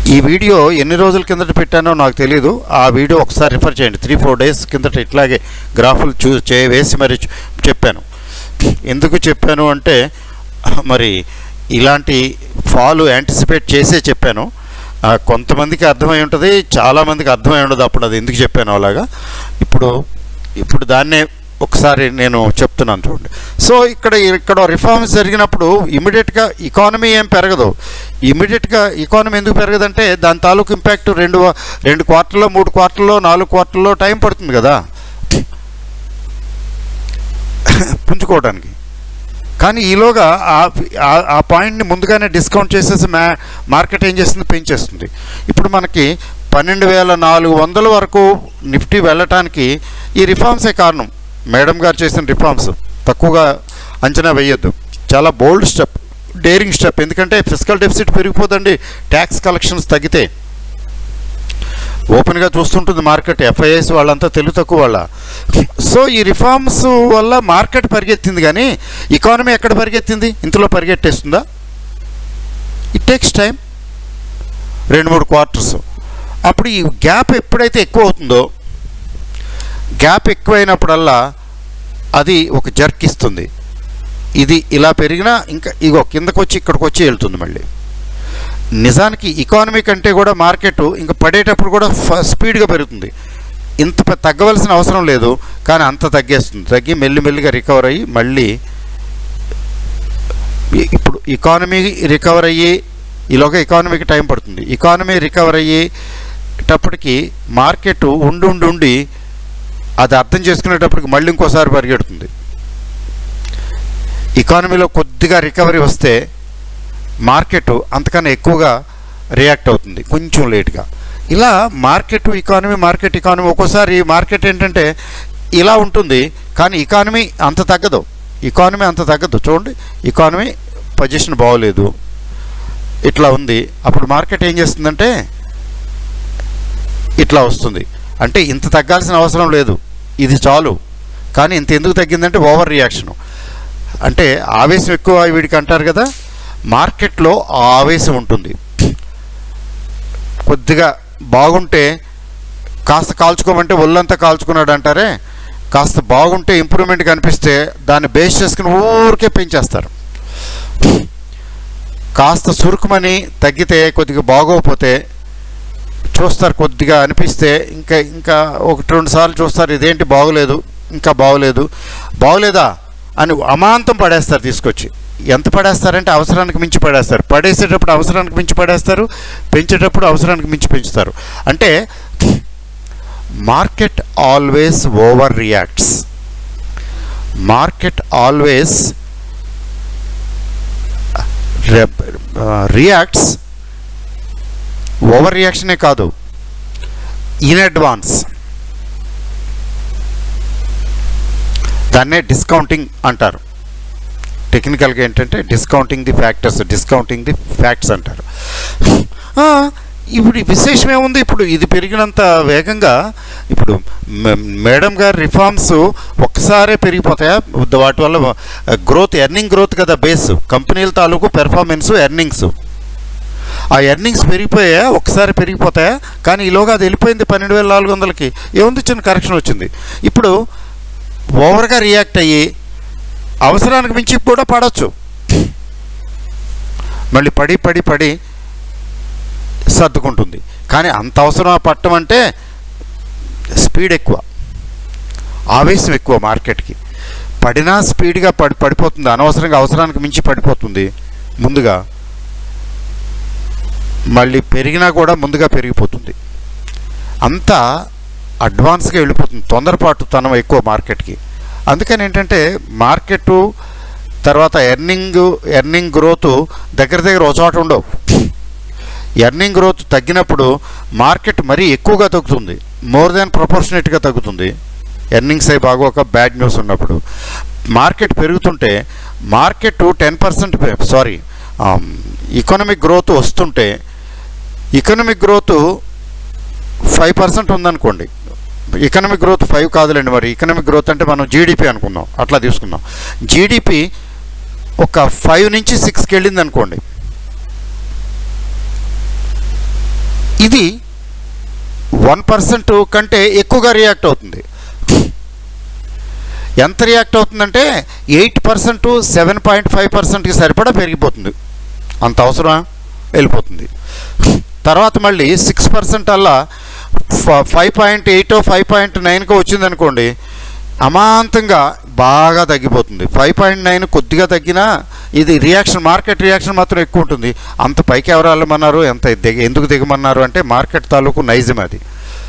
ఈ వీడియో ఎన్ని రోజుల కిందట పెట్టానో నాకు తెలియదు ఆ వీడియో ఒకసారి రిఫర్ చేయండి త్రీ ఫోర్ డేస్ కిందట ఇట్లాగే గ్రాఫులు చూ చే వేసి మరి చూ- చెప్పాను ఎందుకు చెప్పాను అంటే మరి ఇలాంటి ఫాలు యాంటిసిపేట్ చేసే చెప్పాను ఆ, కొంతమందికి అర్థమై ఉంటుంది చాలామందికి అర్థమై ఉండదు అప్పుడు అది ఎందుకు చెప్పాను అలాగా ఇప్పుడు ఇప్పుడు దాన్నే ఒకసారి నేను చెప్తున్నాను చూడండి సో ఇక్కడ ఇక్కడ రిఫార్మ్స్ జరిగినప్పుడు ఇమీడియట్గా ఎకానమీ ఏం పెరగదు ఇమీడియట్గా ఎకానమీ ఎందుకు పెరగదంటే దాని తాలూకు ఇంపాక్ట్ రెండు రెండు క్వార్టర్లో మూడు క్వార్టర్లో నాలుగు క్వార్టర్లో టైం పడుతుంది కదా పుంజుకోవడానికి కానీ ఈలోగా ఆ- ఆ- ఆ పాయింట్ని ముందుగానే డిస్కౌంట్ చేసేసి మా మార్కెట్ ఏం చేస్తుంది పెంచేస్తుంది ఇప్పుడు మనకి పన్నెండు వేల నాలుగు వందల వరకు నిఫ్టీ వెళ్ళటానికి ఈ రిఫార్మ్సే కారణం మేడం గారు చేసిన రిఫార్మ్స్ తక్కువగా అంచనా వేయొద్దు చాలా బోల్డ్ స్టెప్ డేరింగ్ స్టెప్ ఎందుకంటే ఫిజికల్ డెఫిసిట్ పెరిగిపోదండి ట్యాక్స్ కలెక్షన్స్ తగ్గితే ఓపెన్గా చూస్తుంటుంది మార్కెట్ ఎఫ్ఐఎస్ వాళ్ళంతా తెలుగు తక్కువ వాళ్ళ సో ఈ రిఫార్మ్స్ వల్ల మార్కెట్ పరిగెత్తింది కానీ ఎకానమీ ఎక్కడ పరిగెత్తింది ఇంతలో పరిగెట్టేస్తుందా ఇట్ టేక్స్ టైం రెండు మూడు క్వార్టర్స్ అప్పుడు ఈ గ్యాప్ ఎప్పుడైతే ఎక్కువ అవుతుందో గ్యాప్ ఎక్కువైనప్పుడల్లా అది ఒక జర్క్ ఇస్తుంది ఇది ఇలా పెరిగినా ఇంకా ఇగో కిందకు వచ్చి ఇక్కడికి వచ్చి వెళ్తుంది మళ్ళీ నిజానికి ఎకానమీ కంటే కూడా మార్కెట్ ఇంకా పడేటప్పుడు కూడా ఫ- స్పీడ్గా పెరుగుతుంది ఇంత పె- తగ్గవలసిన అవసరం లేదు కానీ అంత తగ్గేస్తుంది తగ్గి మెల్లిమెల్లిగా రికవర్ అయ్యి మళ్ళీ ఇ- ఇప్పుడు ఎకానమీ రికవర్ అయ్యి ఈలోగా ఎకానమీకి టైం పడుతుంది ఎకానమీ రికవర్ అయ్యేటప్పటికి మార్కెట్ ఉండి ఉండి ఉండి అది అర్థం చేసుకునేటప్పటికి మళ్ళీ ఇంకోసారి పరిగెడుతుంది ఎకానమీలో కొద్దిగా రికవరీ వస్తే మార్కెట్ అంతకన్నా ఎక్కువగా రియాక్ట్ అవుతుంది కొంచెం లేట్గా ఇలా మార్కెట్ ఎకానమీ మార్కెట్ ఎకానమీ ఒక్కోసారి మార్కెట్ ఏంటంటే ఇలా ఉంటుంది కానీ ఎకానమీ అంత తగ్గదు ఎకానమీ అంత తగ్గదు చూడండి ఎకానమీ పొజిషన్ బాగోలేదు ఇట్లా ఉంది అప్పుడు మార్కెట్ ఏం చేస్తుందంటే ఇట్లా వస్తుంది అంటే ఇంత తగ్గాల్సిన అవసరం లేదు ఇది చాలు కానీ ఇంత ఎందుకు తగ్గిందంటే ఓవర్ రియాక్షను అంటే ఆవేశం ఎక్కువ వీడికి అంటారు కదా మార్కెట్లో ఆ ఆవేశం ఉంటుంది కొద్దిగా బాగుంటే కాస్త కాల్చుకోమంటే ఒళ్ళంతా కాల్చుకున్నాడు అంటారే కాస్త బాగుంటే ఇంప్రూవ్మెంట్ కనిపిస్తే దాన్ని బేస్ చేసుకుని ఊరికే పెంచేస్తారు కాస్త సురుకుమని తగ్గితే కొద్దిగా బాగోకపోతే చూస్తారు కొద్దిగా అనిపిస్తే ఇంకా ఇంకా ఒకటి రెండు సార్లు చూస్తారు ఇదేంటి బాగోలేదు ఇంకా బాగోలేదు బాగోలేదా అని అమాంతం పడేస్తారు తీసుకొచ్చి ఎంత పడేస్తారంటే అవసరానికి మించి పడేస్తారు పడేసేటప్పుడు అవసరానికి మించి పడేస్తారు పెంచేటప్పుడు అవసరానికి మించి పెంచుతారు అంటే market always over reacts market always reacts over రియాక్షనే కాదు ఇన్ అడ్వాన్స్ దాన్నే డిస్కౌంటింగ్ అంటారు టెక్నికల్గా ఏంటంటే discounting the factors discounting the facts అంటారు ఆ, ఇప్పుడు ఈ విశేషం ఏముంది ఇప్పుడు ఇది పెరిగినంత వేగంగా ఇప్పుడు మ- మేడం గారి రిఫార్మ్స్ ఒక్కసారే పెరిగిపోతాయా వాటి వల్ల గ్రోత్ ఎర్నింగ్ గ్రోత్ కదా బేస్ కంపెనీల తాలూకు పెర్ఫార్మెన్స్ ఎర్నింగ్స్ ఆ ఎర్నింగ్స్ పెరిగిపోయా ఒకసారి పెరిగిపోతాయా కానీ ఈలోగా అది వెళ్ళిపోయింది పన్నెండు వేల నాలుగు వందలకి ఏముంది చిన్న కరెక్షన్ వచ్చింది ఇప్పుడు ఓవర్గా రియాక్ట్ అయ్యి అవసరానికి మించి కూడా పడవచ్చు మళ్ళీ పడి పడి పడి సర్దుకుంటుంది కానీ అంత అవసరం పట్టడం అంటే స్పీడ్ ఎక్కువ ఆవేశం ఎక్కువ మార్కెట్కి పడినా స్పీడ్గా పడి పడిపోతుంది అనవసరంగా అవసరానికి మించి పడిపోతుంది ముందుగా మళ్ళీ పెరిగినా కూడా ముందుగా పెరిగిపోతుంది అంతా అడ్వాన్స్గా వెళ్ళిపోతుంది తొందరపాటు తనం ఎక్కువ మార్కెట్కి అందుకని ఏంటంటే మార్కెట్ తర్వాత ఎర్నింగ్ ఎర్నింగ్ గ్రోత్ దగ్గర దగ్గర ఒక చోట ఉండవు ఎర్నింగ్ గ్రోత్ తగ్గినప్పుడు మార్కెట్ మరీ ఎక్కువగా తగ్గుతుంది మోర్ దాన్ ప్రపోర్షనేట్గా తగ్గుతుంది ఎర్నింగ్స్ అయి బాగోక బ్యాడ్ న్యూస్ ఉన్నప్పుడు మార్కెట్ పెరుగుతుంటే market ten percent sorry economic growth వస్తుంటే ఎకనామిక్ గ్రోత్ ఫైవ్ పర్సెంట్ ఉందనుకోండి ఎకనామిక్ గ్రోత్ ఫైవ్ కాదులేండి మరి ఎకనామిక్ గ్రోత్ అంటే మనం జీడిపి అనుకుందాం అట్లా తీసుకుందాం జీడిపి ఒక ఫైవ్ నుంచి సిక్స్కి వెళ్ళింది అనుకోండి ఇది వన్ పర్సెంట్ కంటే ఎక్కువగా రియాక్ట్ అవుతుంది ఎంత రియాక్ట్ అవుతుందంటే eight percent seven point five పర్సెంట్కి సరిపడా పెరిగిపోతుంది అంత అవసరమా వెళ్ళిపోతుంది తర్వాత మళ్ళీ సిక్స్ పర్సెంట్ అలా five point eight five point నైన్కో వచ్చిందనుకోండి అమాంతంగా బాగా తగ్గిపోతుంది ఫైవ్ పాయింట్ నైన్ కొద్దిగా తగ్గినా ఇది రియాక్షన్ మార్కెట్ రియాక్షన్ మాత్రం ఎక్కువ ఉంటుంది అంత పైకి ఎవరు వెళ్ళమన్నారు ఎంత దిగ ఎందుకు దిగమన్నారు అంటే మార్కెట్ తాలూకు నైజం అది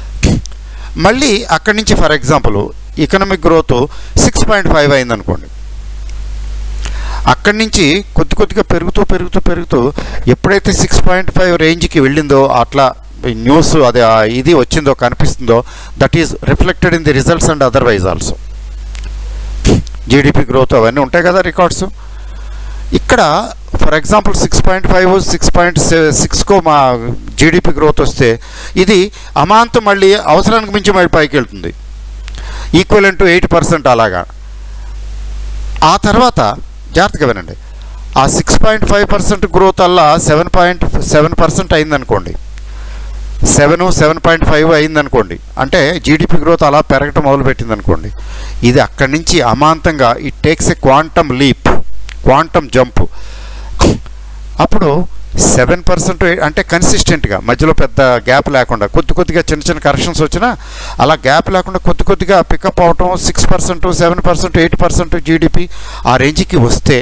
మళ్ళీ అక్కడి నుంచి for example economic growth six point five అయిందనుకోండి అక్కడి నుంచి కొద్ది కొద్దిగా పెరుగుతూ పెరుగుతూ పెరుగుతూ ఎప్పుడైతే సిక్స్ పాయింట్ ఫైవ్ రేంజ్కి వెళ్ళిందో అట్లా న్యూస్ అది ఆ ఇది వచ్చిందో కనిపిస్తుందో that is reflected in the results and otherwise also GDP growth అవన్నీ ఉంటాయి కదా రికార్డ్స్ ఇక్కడ for example six point five six point సిక్స్కో మా జీడిపి గ్రోత్ వస్తే ఇది అమాంతం మళ్ళీ అవసరానికి మించి మళ్ళీ పైకి వెళ్తుంది ఈక్వల్ టు ఎయిట్ పర్సెంట్ అలాగా ఆ తర్వాత జాగ్రత్తగా వినండి ఆ six point five percent growth అలా సెవెన్ పాయింట్ సెవెన్ పర్సెంట్ అయిందనుకోండి సెవెన్ సెవెన్ పాయింట్ ఫైవ్ అయిందనుకోండి అంటే జీడిపి గ్రోత్ అలా పెరగటం మొదలుపెట్టింది అనుకోండి ఇది అక్కడి నుంచి అమాంతంగా it takes a quantum leap quantum jump అప్పుడు సెవెన్ పర్సెంట్ అంటే కన్సిస్టెంట్గా మధ్యలో పెద్ద గ్యాప్ లేకుండా కొద్ది కొద్దిగా చిన్న చిన్న కరెక్షన్స్ వచ్చినా అలా గ్యాప్ లేకుండా కొద్ది కొద్దిగా పికప్ అవటం six percent seven percent eight percent GDP ఆ రేంజ్కి వస్తే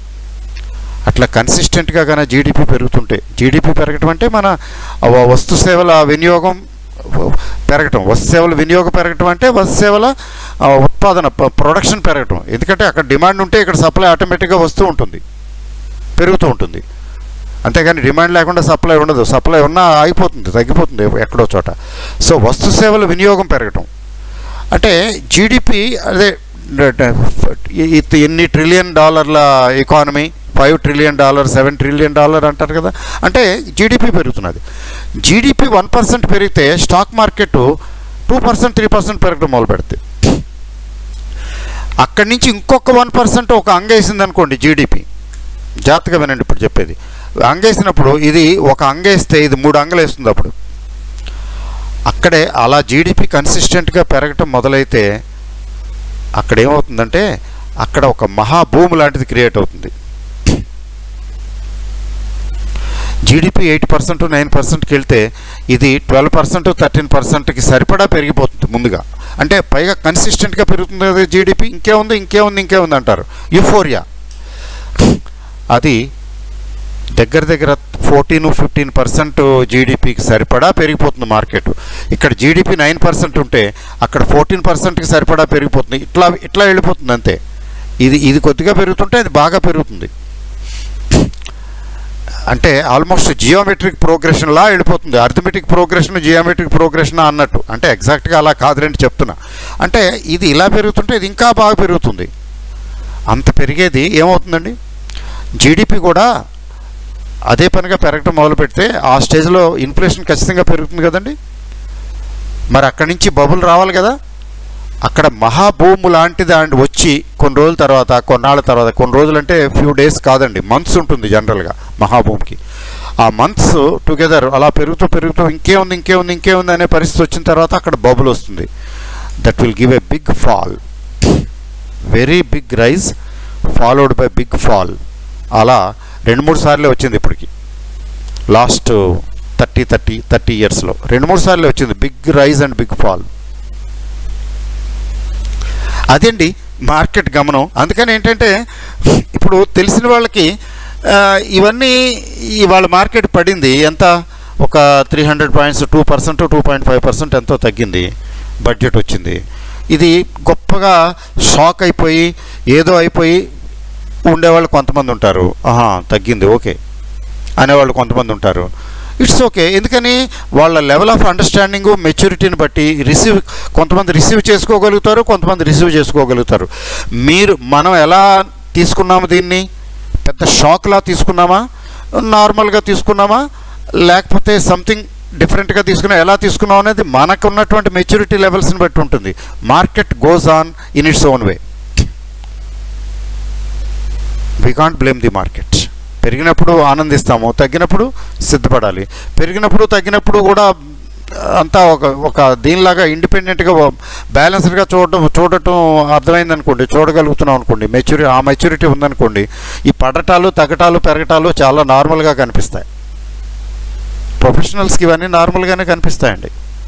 అట్లా కన్సిస్టెంట్గా కానీ జీడిపి పెరుగుతుంటే జీడిపి పెరగటం అంటే మన వ- వస్తు సేవల వినియోగం పెరగటం వస్తు సేవల వినియోగం పెరగటం అంటే వస్తు సేవల ఆ, ఉత్పాదన ప- ప్రొడక్షన్ పెరగటం ఎందుకంటే అక్కడ డిమాండ్ ఉంటే ఇక్కడ సప్లై ఆటోమేటిక్గా వస్తూ ఉంటుంది పెరుగుతూ ఉంటుంది అంతేగాని డిమాండ్ లేకుండా సప్లై ఉండదు సప్లై ఉన్నా ఆగిపోతుంది తగ్గిపోతుంది ఎక్కడో చోట సో వస్తు సేవల వినియోగం పెరగటం అంటే జీడిపి అదే డ- డ- ఇ- ఎన్ని ట్రిలియన్ డాలర్ల economy five trillion dollar seven trillion dollar అంటారు కదా అంటే జీడిపి పెరుగుతున్నది జీడిపి వన్ పర్సెంట్ పెరిగితే stock market two percent three percent పెరగడం మొదలు పెడుతుంది అక్కడి నుంచి ఇంకొక వన్ పర్సెంట్ ఒక అంగేసింది అనుకోండి జీడిపి జాగ్రత్తగా వినండి ఇప్పుడు చెప్పేది అంగేసినప్పుడు ఇది ఒక అంగేస్తే ఇది మూడు అంగలు వేస్తుంది అప్పుడు అక్కడే అలా జీడిపి కన్సిస్టెంట్గా పెరగటం మొదలైతే అక్కడ ఏమవుతుందంటే అక్కడ ఒక మహాభూమి లాంటిది క్రియేట్ అవుతుంది జీడిపి ఎయిట్ పర్సెంట్ నైన్ పర్సెంట్కి వెళ్తే ఇది ట్వెల్వ్ పర్సెంట్ థర్టీన్ పర్సెంట్కి సరిపడా పెరిగిపోతుంది ముందుగా అంటే పైగా కన్సిస్టెంట్గా పెరుగుతుంది కదా జీడిపి ఇంకేముంది ఇంకేముంది ఇంకేముంది అంటారు యుఫోరియా అది దగ్గర దగ్గర ఫోర్టీన్ ఫిఫ్టీన్ పర్సెంట్ జీడిపికి సరిపడా పెరిగిపోతుంది మార్కెట్ ఇక్కడ జీడిపి నైన్ పర్సెంట్ ఉంటే అక్కడ ఫోర్టీన్ పర్సెంట్కి సరిపడా పెరిగిపోతుంది ఇట్లా ఇట్లా వెళ్ళిపోతుంది అంతే ఇది ఇది కొద్దిగా పెరుగుతుంటే అది బాగా పెరుగుతుంది అంటే ఆల్మోస్ట్ జియోమెట్రిక్ ప్రోగ్రెషన్లా వెళ్ళిపోతుంది అర్థమెటిక్ ప్రోగ్రెషన్ జియోమెట్రిక్ ప్రోగ్రెషన్ అన్నట్టు అంటే ఎగ్జాక్ట్గా అలా కాదులేంటి చెప్తున్నా అంటే ఇది ఇలా పెరుగుతుంటే ఇది ఇంకా బాగా పెరుగుతుంది అంత పెరిగేది ఏమవుతుందండి జీడిపి కూడా అదే పనిగా పెరగటం మొదలు పెడితే ఆ స్టేజ్లో ఇన్ఫ్లేషన్ ఖచ్చితంగా పెరుగుతుంది కదండి మరి అక్కడి నుంచి బబుల్ రావాలి కదా అక్కడ మహాభూము లాంటిది అండ్ వచ్చి కొన్ని రోజుల తర్వాత కొన్నాళ్ళ తర్వాత కొన్ని రోజులు అంటే ఫ్యూ డేస్ కాదండి మంత్స్ ఉంటుంది జనరల్గా మహాభూమికి ఆ మంత్స్ టుగెదర్ అలా పెరుగుతూ పెరుగుతూ ఇంకేముంది ఇంకేముంది ఇంకేముంది అనే పరిస్థితి వచ్చిన తర్వాత అక్కడ బబుల్ వస్తుంది that will give a big fall very big rise followed by big fall అలా రెండు మూడు సార్లే వచ్చింది ఇప్పటికి లాస్ట్ థర్టీ థర్టీ థర్టీ ఇయర్స్లో రెండు మూడు సార్లే వచ్చింది big rise and big fall అదండి మార్కెట్ గమనం అందుకని ఏంటంటే ఇప్పుడు తెలిసిన వాళ్ళకి ఆ, ఇవన్నీ ఇవాళ మార్కెట్ పడింది ఎంత ఒక three hundred points two percent two point five percent ఎంతో తగ్గింది బడ్జెట్ వచ్చింది ఇది గొప్పగా షాక్ అయిపోయి ఏదో అయిపోయి ఉండేవాళ్ళు కొంతమంది ఉంటారు ఆహా తగ్గింది ఓకే అనేవాళ్ళు కొంతమంది ఉంటారు ఇట్స్ ఓకే ఎందుకని వాళ్ళ లెవెల్ ఆఫ్ అండర్స్టాండింగ్ మెచ్యూరిటీని బట్టి రిసీవ్ కొంతమంది రిసీవ్ చేసుకోగలుగుతారు కొంతమంది రిసీవ్ చేసుకోగలుగుతారు మీరు మనం ఎలా తీసుకున్నాము దీన్ని పెద్ద షాక్లా తీసుకున్నామా నార్మల్గా తీసుకున్నామా లేకపోతే సంథింగ్ డిఫరెంట్గా తీసుకున్నా ఎలా తీసుకున్నాం అనేది మనకు ఉన్నటువంటి మెచ్యూరిటీ లెవెల్స్ని బట్టి ఉంటుంది market goes on in its own way we can't blame the market పెరిగినప్పుడు ఆనందిస్తాము తగ్గినప్పుడు సిద్ధపడాలి పెరిగినప్పుడు తగ్గినప్పుడు కూడా అంతా ఒక ఒక దీనిలాగా ఇండిపెండెంట్గా బ్యాలెన్స్డ్గా చూడటం చూడటం అర్థమైంది అనుకోండి చూడగలుగుతున్నాం అనుకోండి మెచ్యూరి ఆ మెచ్యూరిటీ ఉందనుకోండి ఈ పడటాలు తగ్గటాలు పెరగటాలు చాలా నార్మల్గా కనిపిస్తాయి ప్రొఫెషనల్స్కి ఇవన్నీ నార్మల్గానే కనిపిస్తాయండి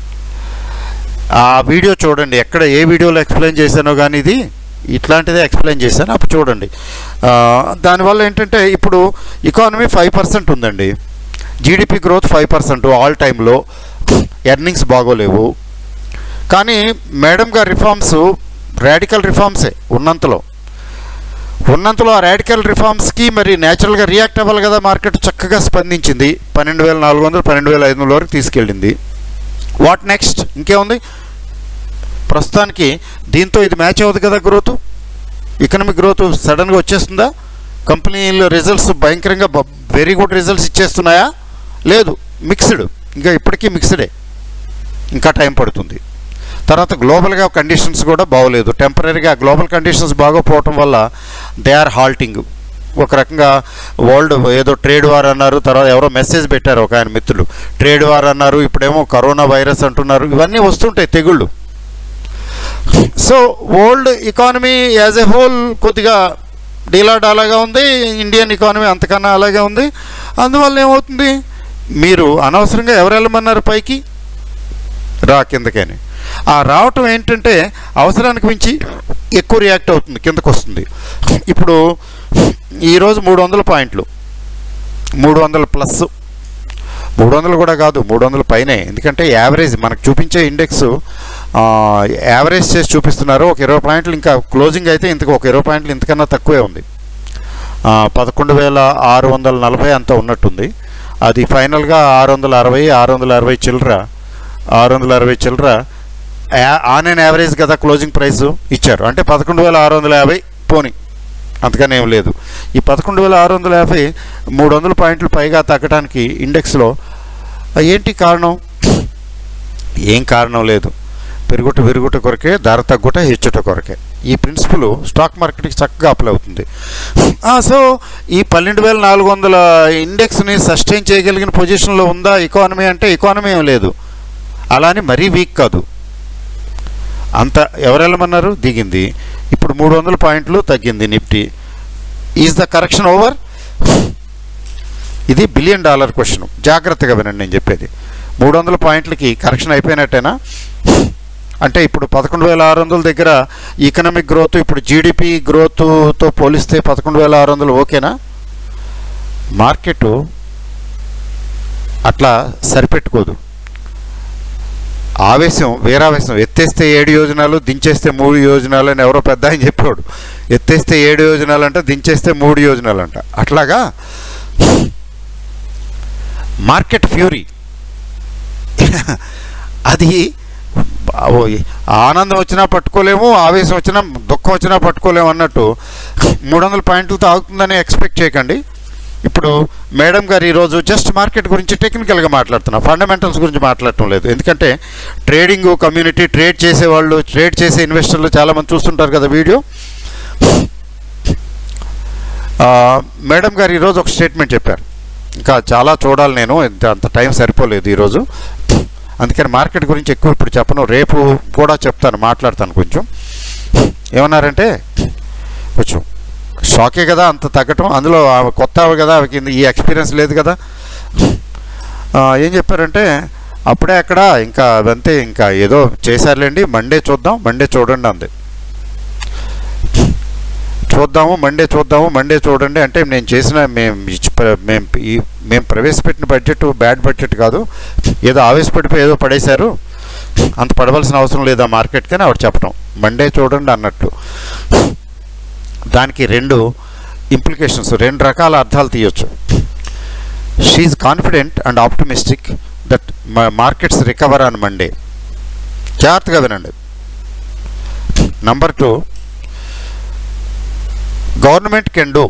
ఆ వీడియో చూడండి ఎక్కడ ఏ వీడియోలో ఎక్స్ప్లెయిన్ చేశానో కానీ ఇది ఇట్లాంటిదే ఎక్స్ప్లెయిన్ చేశాను అప్పుడు చూడండి ఆ, దానివల్ల ఏంటంటే ఇప్పుడు ఎకానమీ ఫైవ్ పర్సెంట్ ఉందండి GDP growth five percent all టైంలో ఎర్నింగ్స్ బాగోలేవు కానీ మేడం గారి రిఫార్మ్స్ రాడికల్ రిఫార్మ్సే ఉన్నంతలో ఉన్నంతలో ఆ రాడికల్ రిఫార్మ్స్కి మరి న్యాచురల్గా రియాక్ట్ అవ్వాలి కదా మార్కెట్ చక్కగా స్పందించింది పన్నెండు వేల నాలుగు వందలు పన్నెండు వేల ఐదు వందల వరకు తీసుకెళ్ళింది వాట్ నెక్స్ట్ ఇంకేముంది ప్రస్తుతానికి దీంతో ఇది మ్యాచ్ అవ్వదు కదా గ్రోత్ ఎకనామిక్ గ్రోత్ సడన్గా వచ్చేస్తుందా కంపెనీల రిజల్ట్స్ భయంకరంగా వెరీ గుడ్ రిజల్ట్స్ ఇచ్చేస్తున్నాయా లేదు మిక్స్డ్ ఇంకా ఇప్పటికీ మిక్స్డే ఇంకా టైం పడుతుంది తర్వాత గ్లోబల్గా కండిషన్స్ కూడా బాగోలేదు టెంపరీగా గ్లోబల్ కండిషన్స్ బాగోపోవటం వల్ల దే ఆర్ హాల్టింగ్ ఒక రకంగా వరల్డ్ ఏదో ట్రేడ్ వార్ అన్నారు తర్వాత ఎవరో మెసేజ్ పెట్టారు ఒక ఆయన మిత్రులు ట్రేడ్ వార్ అన్నారు ఇప్పుడేమో కరోనా వైరస్ అంటున్నారు ఇవన్నీ వస్తుంటాయి తెగుళ్ళు so world economy as a whole కొద్దిగా డీలాడాలాగా ఉంది ఇండియన్ ఎకానమీ అంతకన్నా అలాగే ఉంది అందువల్ల ఏమవుతుంది మీరు అనవసరంగా ఎవరు వెళ్ళమన్నారు పైకి రా కిందకని ఆ రావటం ఏంటంటే అవసరానికి మించి ఎక్కువ రియాక్ట్ అవుతుంది కిందకు వస్తుంది ఇప్పుడు ఈరోజు మూడు వందల పాయింట్లు మూడు వందల ప్లస్ మూడు వందలు కూడా కాదు మూడు వందల పైనే ఎందుకంటే యావరేజ్ మనకు చూపించే ఇండెక్స్ యావరేజ్ చేసి చూపిస్తున్నారు ఒక ఇరవై పాయింట్లు ఇంకా క్లోజింగ్ అయితే ఇంతకు ఒక ఇరవై పాయింట్లు ఇంతకన్నా తక్కువే ఉంది ఆ, పదకొండు వేల ఆరు వందల నలభై అంత ఉన్నట్టుంది అది ఫైనల్గా ఆరు వందల అరవై ఆరు వందల అరవై చిల్లర ఆరు వందల అరవై చిల్లర యా- ఆన్ అండ్ యావరేజ్ కదా క్లోజింగ్ ప్రైస్ ఇచ్చారు అంటే పదకొండు వేల ఆరు వందల యాభై పోని అంతగానే ఏం లేదు ఈ పదకొండు వేల ఆరు వందల యాభై మూడు వందల పాయింట్లు పైగా తగ్గడానికి ఇండెక్స్లో ఏంటి కారణం ఏం కారణం లేదు పెరుగుట పెరుగుట కొరకే ధర తగ్గుట హెచ్చుట కొరకే ఈ ప్రిన్సిపల్ స్టాక్ మార్కెట్కి చక్కగా అప్లై అవుతుంది ఆ, సో ఈ పన్నెండు వేల నాలుగు వందల ఇండెక్స్ని సస్టైన్ చేయగలిగిన పొజిషన్లో ఉందా ఎకానమీ అంటే ఎకానమీ ఏం లేదు అలానే మరీ వీక్ కాదు అంత ఎవరు వెళ్ళమన్నారు దిగింది ఇప్పుడు మూడు వందల పాయింట్లు తగ్గింది Nifty is the correction over ఇది బిలియన్ డాలర్ క్వశ్చన్ జాగ్రత్తగా వినండి నేను చెప్పేది మూడు వందల పాయింట్లకి కరెక్షన్ అయిపోయినట్టేనా అంటే ఇప్పుడు పదకొండు వేల ఆరు వందల దగ్గర ఎకనామిక్ గ్రోత్ ఇప్పుడు జీడిపి గ్రోత్తో పోలిస్తే పదకొండు వేల ఆరు వందలు ఓకేనా మార్కెట్ అట్లా సరిపెట్టుకోదు ఆవేశం వీరావేశం ఎత్తేస్తే ఏడు యోజనాలు దించేస్తే మూడు యోజనాలు అని ఎవరో పెద్ద ఆయన చెప్పాడు ఎత్తేస్తే ఏడు యోజనాలు అంట దించేస్తే మూడు యోజనాలు అంట అట్లాగా మార్కెట్ ఫ్యూరీ అది ఓ, ఆనందం వచ్చినా పట్టుకోలేము ఆవేశం వచ్చినా దుఃఖం వచ్చినా పట్టుకోలేము అన్నట్టు మూడు వందల పాయింట్లతో ఆగుతుందని ఎక్స్పెక్ట్ చేయకండి ఇప్పుడు మేడం గారు ఈరోజు జస్ట్ మార్కెట్ గురించి టెక్నికల్గా మాట్లాడుతున్నా ఫండమెంటల్స్ గురించి మాట్లాడటం లేదు ఎందుకంటే ట్రేడింగ్ కమ్యూనిటీ ట్రేడ్ చేసేవాళ్ళు ట్రేడ్ చేసే ఇన్వెస్టర్లు చాలామంది చూస్తుంటారు కదా వీడియో ఆ, మేడం గారు ఈరోజు ఒక స్టేట్మెంట్ చెప్పారు ఇంకా చాలా చూడాలి నేను ఇంత అంత టైం సరిపోలేదు ఈరోజు అందుకని మార్కెట్ గురించి ఎక్కువ ఇప్పుడు చెప్పను రేపు కూడా చెప్తాను మాట్లాడతాను కొంచెం ఏమన్నారంటే కొంచెం షాకే కదా అంత తగ్గటం అందులో ఆమె కొత్త ఆమె కదా ఆమెకి ఈ ఎక్స్పీరియన్స్ లేదు కదా ఆ, ఏం చెప్పారంటే అప్పుడే అక్కడ ఇంకా అదంతే ఇంకా ఏదో చేశారులేండి మండే చూద్దాం మండే చూడండి అంది చూద్దాము మండే చూద్దాము మండే చూడండి అంటే నేను చేసిన మేము ఇచ్చి ప్ర- మేము ఈ మేము ప్రవేశపెట్టిన బడ్జెట్ బ్యాడ్ బడ్జెట్ కాదు ఏదో ఆవేశపడిపోయి ఏదో పడేశారు అంత పడవలసిన అవసరం లేదా మార్కెట్కి అని ఆవిడ చెప్పడం మండే చూడండి అన్నట్టు దానికి రెండు ఇంప్లికేషన్స్ రెండు రకాల అర్థాలు తీయొచ్చు she confident and optimistic that markets recover on Monday జాగ్రత్తగా వినండి number two government can do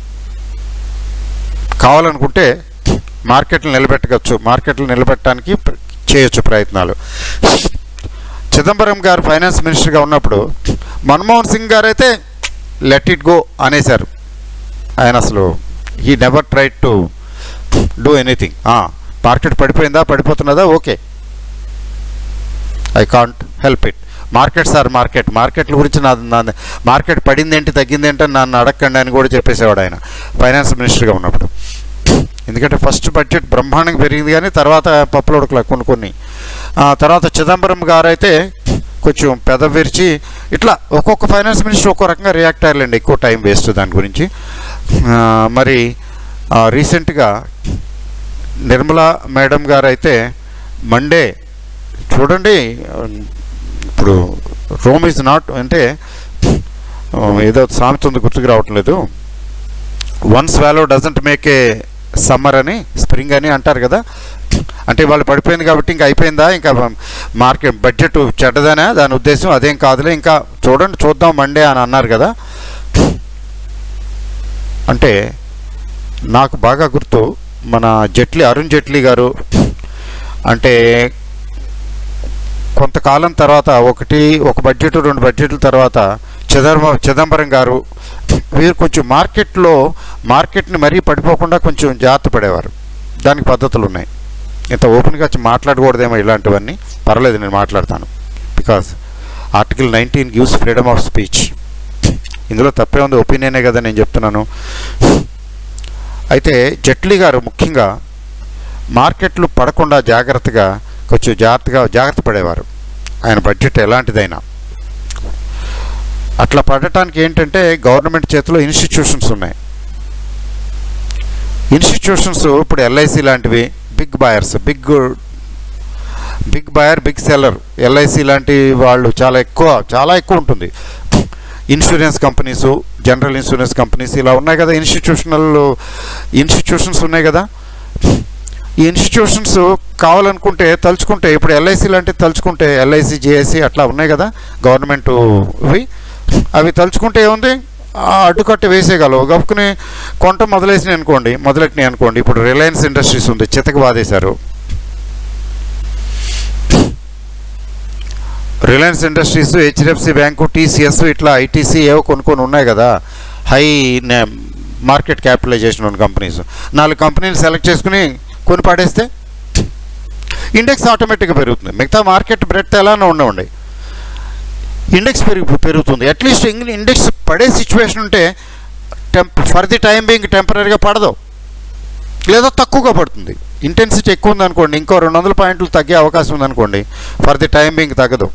కావాలనుకుంటే మార్కెట్లు నిలబెట్టవచ్చు మార్కెట్లు నిలబెట్టడానికి ప్ర- చేయొచ్చు ప్రయత్నాలు చిదంబరం గారు ఫైనాన్స్ మినిస్టర్గా ఉన్నప్పుడు మన్మోహన్ సింగ్ గారు అయితే లెట్ ఇట్ గో అనేశారు ఆయన అసలు he never try to do anything market పడిపోయిందా పడిపోతున్నదా okay I can't help it market sir market మార్కెట్ల గురించి నా నా మార్కెట్ పడిందేంటి తగ్గిందేంటి అని నన్ను అడగండి అని కూడా చెప్పేసేవాడు ఆయన ఫైనాన్స్ మినిస్టర్గా ఉన్నప్పుడు ఎందుకంటే ఫస్ట్ బడ్జెట్ బ్రహ్మాండంగా పెరిగింది కానీ తర్వాత పప్పులు ఉడకలే కొన్ని కొన్ని ఆ, తర్వాత చిదంబరం గారు అయితే కొంచెం పెద విరిచి ఇట్లా ఒక్కొక్క ఫైనాన్స్ మినిస్టర్ ఒక్కో రకంగా రియాక్ట్ అయ్యారండి ఎక్కువ టైం వేస్ట్ దాని గురించి ఆ, మరి రీసెంట్గా నిర్మలా మేడం గారు అయితే మండే చూడండి ఇప్పుడు రోమ్ ఈజ్ నాట్ అంటే ఆ, ఏదో సామెత ఉంది గుర్తుకు రావటం లేదు once swallow doesn't make a summer అని స్ప్రింగ్ అని అంటారు కదా అంటే వాళ్ళు పడిపోయింది కాబట్టి ఇంకా అయిపోయిందా ఇంకా మార్కెట్ బడ్జెట్ చెడ్డదనా దాని ఉద్దేశం అదేం కాదులే ఇంకా చూడండి చూద్దాం మండే అని అన్నారు కదా అంటే నాకు బాగా గుర్తు మన జైట్లీ అరుణ్ జైట్లీ గారు అంటే కొంతకాలం తర్వాత ఒకటి ఒక బడ్జెట్ రెండు బడ్జెట్ల తర్వాత చిదంబరం చిదంబరం గారు వీరు కొంచెం మార్కెట్లో మార్కెట్ని మరీ పడిపోకుండా కొంచెం జాగ్రత్త పడేవారు దానికి పద్ధతులు ఉన్నాయి ఇంత ఓపెన్గా వచ్చి మాట్లాడకూడదేమో ఇలాంటివన్నీ పర్లేదు నేను మాట్లాడతాను because article nineteen gives freedom of speech ఇందులో తప్పే ఉంది ఒపీనియనే కదా నేను చెప్తున్నాను అయితే జట్లీ గారు ముఖ్యంగా మార్కెట్లు పడకుండా జాగ్రత్తగా కొంచెం జాగ్రత్తగా జాగ్రత్త పడేవారు ఆయన బడ్జెట్ ఎలాంటిదైనా అట్లా పడటానికి ఏంటంటే గవర్నమెంట్ చేతిలో ఇన్స్టిట్యూషన్స్ ఉన్నాయి ఇన్స్టిట్యూషన్స్ ఇప్పుడు ఎల్ఐసి లాంటివి big buyers big big buyer big seller LIC లాంటి వాళ్ళు చాలా ఎక్కువ చాలా ఎక్కువ ఉంటుంది insurance companies general insurance companies ఇలా ఉన్నాయి కదా ఇన్స్టిట్యూషనల్ ఇన్స్టిట్యూషన్స్ ఉన్నాయి కదా ఈ ఇన్స్టిట్యూషన్స్ కావాలనుకుంటే తలుచుకుంటే ఇప్పుడు ఎల్ఐసి లాంటివి తలుచుకుంటే ఎల్ఐసి జేఐసి అట్లా ఉన్నాయి కదా గవర్నమెంట్ ఇవి అవి తలుచుకుంటే ఏముంది ఆ అడ్డుకట్ట వేసేయగలవు గప్పుకుని కొంట మొదలేసినాయి అనుకోండి మొదలెట్టినాయి అనుకోండి ఇప్పుడు రిలయన్స్ ఇండస్ట్రీస్ ఉంది చితక బాధేశారు Reliance Industries HDFC bank TCS ఇట్లా ఐటీసీ ఏవో కొన్ని కొన్ని ఉన్నాయి కదా హై మార్కెట్ క్యాపిటలైజేషన్ ఉన్న కంపెనీస్ నాలుగు కంపెనీలు సెలెక్ట్ చేసుకుని కొని పడేస్తే ఇండెక్స్ ఆటోమేటిక్గా పెరుగుతుంది మిగతా మార్కెట్ బ్రెడ్ ఎలానే ఉండవండి ఇండెక్స్ పెరుగు పెరుగుతుంది అట్లీస్ట్ ఇండెక్స్ పడే సిచ్యువేషన్ ఉంటే టెంప్ ఫర్ ది టైం బీయింగ్ టెంపరీగా పడదు లేదా తక్కువగా పడుతుంది ఇంటెన్సిటీ ఎక్కువ ఉందనుకోండి ఇంకో రెండు వందల పాయింట్లు తగ్గే అవకాశం ఉందనుకోండి ఫర్ ది టైం బీయింగ్ తగ్గదు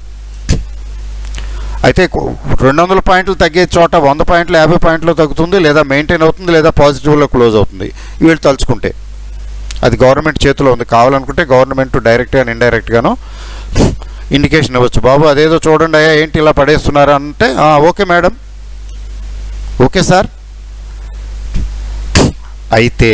అయితే కొ- రెండు వందల పాయింట్లు తగ్గే చోట వంద పాయింట్లు యాభై పాయింట్లు తగ్గుతుంది లేదా మెయింటైన్ అవుతుంది లేదా పాజిటివ్లో క్లోజ్ అవుతుంది వీళ్ళు తలుచుకుంటే అది గవర్నమెంట్ చేతిలో ఉంది కావాలనుకుంటే గవర్నమెంట్ డైరెక్ట్గా ఇండైరెక్ట్గాను ఇండికేషన్ ఇవ్వచ్చు బాబు అదేదో చూడండి అయ్యా ఏంటి ఇలా పడేస్తున్నారా అంటే "ఆ, ఓకే మేడం ఓకే సార్ అయితే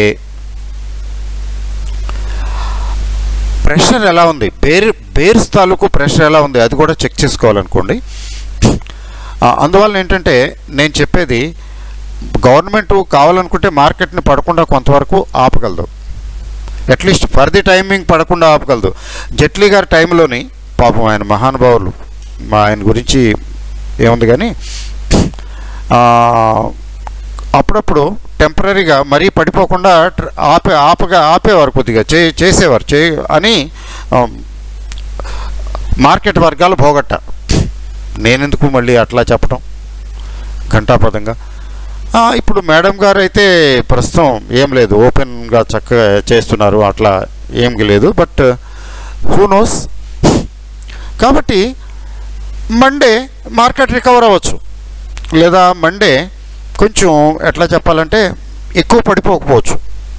ప్రెషర్ ఎలా ఉంది బేర్ బేర్స్ తాలూకు ప్రెషర్ ఎలా ఉంది అది కూడా చెక్ చేసుకోవాలనుకోండి ఆ, అందువల్ల ఏంటంటే నేను చెప్పేది గవర్నమెంట్ కావాలనుకుంటే మార్కెట్ని పడకుండా కొంతవరకు ఆపగలదు అట్లీస్ట్ ఫర్ ది టైమింగ్ పడకుండా ఆపగలదు జైట్లీ గారి టైంలోని పాపం ఆయన మహానుభావులు మా ఆయన గురించి ఏముంది కానీ ఆ, అప్పుడప్పుడు టెంపరీగా మరీ పడిపోకుండా ట్ర- ఆపే ఆపగా ఆపేవారు కొద్దిగా చే చేసేవారు చే అని ఆ, మార్కెట్ వర్గాలు పోగొట్ట నేనెందుకు మళ్ళీ అట్లా చెప్పడం ఘంటాపదంగా ఆ, ఇప్పుడు మేడం గారు అయితే ప్రస్తుతం ఏం లేదు ఓపెన్గా చక్కగా చేస్తున్నారు అట్లా ఏం లేదు బట్ హూ నోస్ కాబట్టి మండే మార్కెట్ రికవర్ అవ్వచ్చు లేదా మండే కొంచెం ఎట్లా చెప్పాలంటే ఎక్కువ పడిపోకపోవచ్చు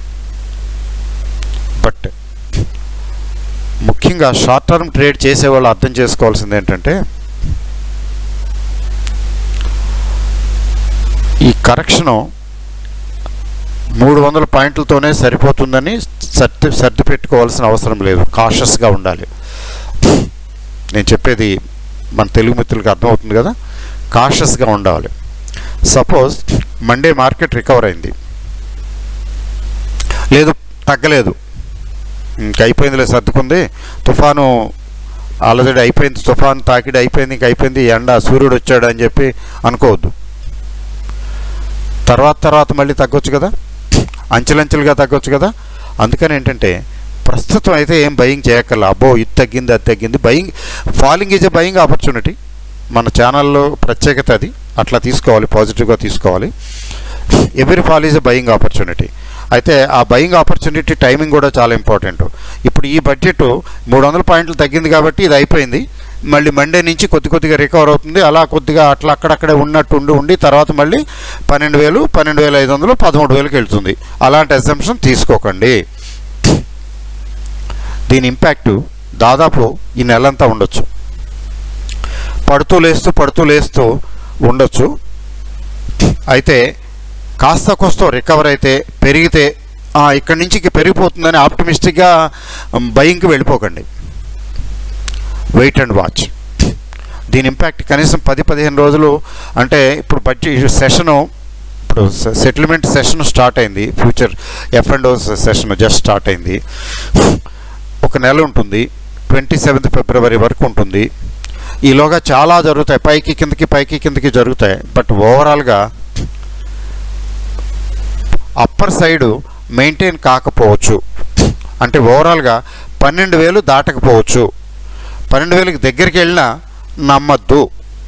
బట్ ముఖ్యంగా షార్ట్ టర్మ్ ట్రేడ్ చేసేవాళ్ళు అర్థం చేసుకోవాల్సింది ఏంటంటే ఈ కరెక్షను మూడు వందల పాయింట్లతోనే సరిపోతుందని సర్ది సర్ది పెట్టుకోవాల్సిన అవసరం లేదు కాషస్గా ఉండాలి నేను చెప్పేది మన తెలుగు మిత్రులకు అర్థమవుతుంది కదా కాషస్గా ఉండాలి సపోజ్ మండే మార్కెట్ రికవర్ అయింది లేదు తగ్గలేదు ఇంక అయిపోయిందిలే సర్దుకుంది తుఫాను ఆల్రెడీ అయిపోయింది తుఫాను తాకిడి అయిపోయింది ఇంక అయిపోయింది ఎండ సూర్యుడు వచ్చాడు అని చెప్పి అనుకోవద్దు తర్వాత తర్వాత మళ్ళీ తగ్గొచ్చు కదా అంచెలంచెలుగా తగ్గొచ్చు కదా అందుకని ఏంటంటే ప్రస్తుతం అయితే ఏం బయింగ్ చేయక్కర్లా అబ్బో ఇది తగ్గింది అది తగ్గింది buying falling is a buying opportunity మన ఛానల్లో ప్రత్యేకత అది అట్లా తీసుకోవాలి పాజిటివ్గా తీసుకోవాలి every fall is a buying opportunity అయితే ఆ బయింగ్ ఆపర్చునిటీ టైమింగ్ కూడా చాలా ఇంపార్టెంట్ ఇప్పుడు ఈ బడ్జెట్ మూడు వందల పాయింట్లు తగ్గింది కాబట్టి ఇది అయిపోయింది మళ్ళీ మండే నుంచి కొద్ది కొద్దిగా రికవర్ అవుతుంది అలా కొద్దిగా అట్లా అక్కడక్కడే ఉన్నట్టు ఉండి ఉండి తర్వాత మళ్ళీ పన్నెండు వేలు పన్నెండు వేల ఐదు వందలు పదమూడు వేలకు వెళ్తుంది అలాంటి అజంప్షన్ తీసుకోకండి దీని ఇంపాక్ట్ దాదాపు ఈ నెలంతా ఉండొచ్చు పడుతూ లేస్తూ పడుతూ లేస్తూ ఉండొచ్చు అయితే కాస్త కోస్తో రికవర్ అయితే పెరిగితే "ఆ, ఇక్కడి నుంచి ఇంక పెరిగిపోతుందని ఆప్టమిస్టిక్గా భయంకి వెళ్ళిపోకండి వెయిట్ అండ్ వాచ్ దీని ఇంపాక్ట్ కనీసం పది పదిహేను రోజులు అంటే ఇప్పుడు బడ్జెట్ సెషను ఇప్పుడు సెటిల్మెంట్ సెషన్ స్టార్ట్ అయింది future F and O session just start అయింది ఒక నెల ఉంటుంది ట్వంటీ సెవెంత్ ఫిబ్రవరి వరకు ఉంటుంది ఈలోగా చాలా జరుగుతాయి పైకి కిందకి పైకి కిందకి జరుగుతాయి బట్ ఓవరాల్గా అప్పర్ సైడు మెయింటైన్ కాకపోవచ్చు అంటే ఓవరాల్గా పన్నెండు వేలు దాటకపోవచ్చు పన్నెండు వేలకి దగ్గరికి వెళ్ళినా నమ్మద్దు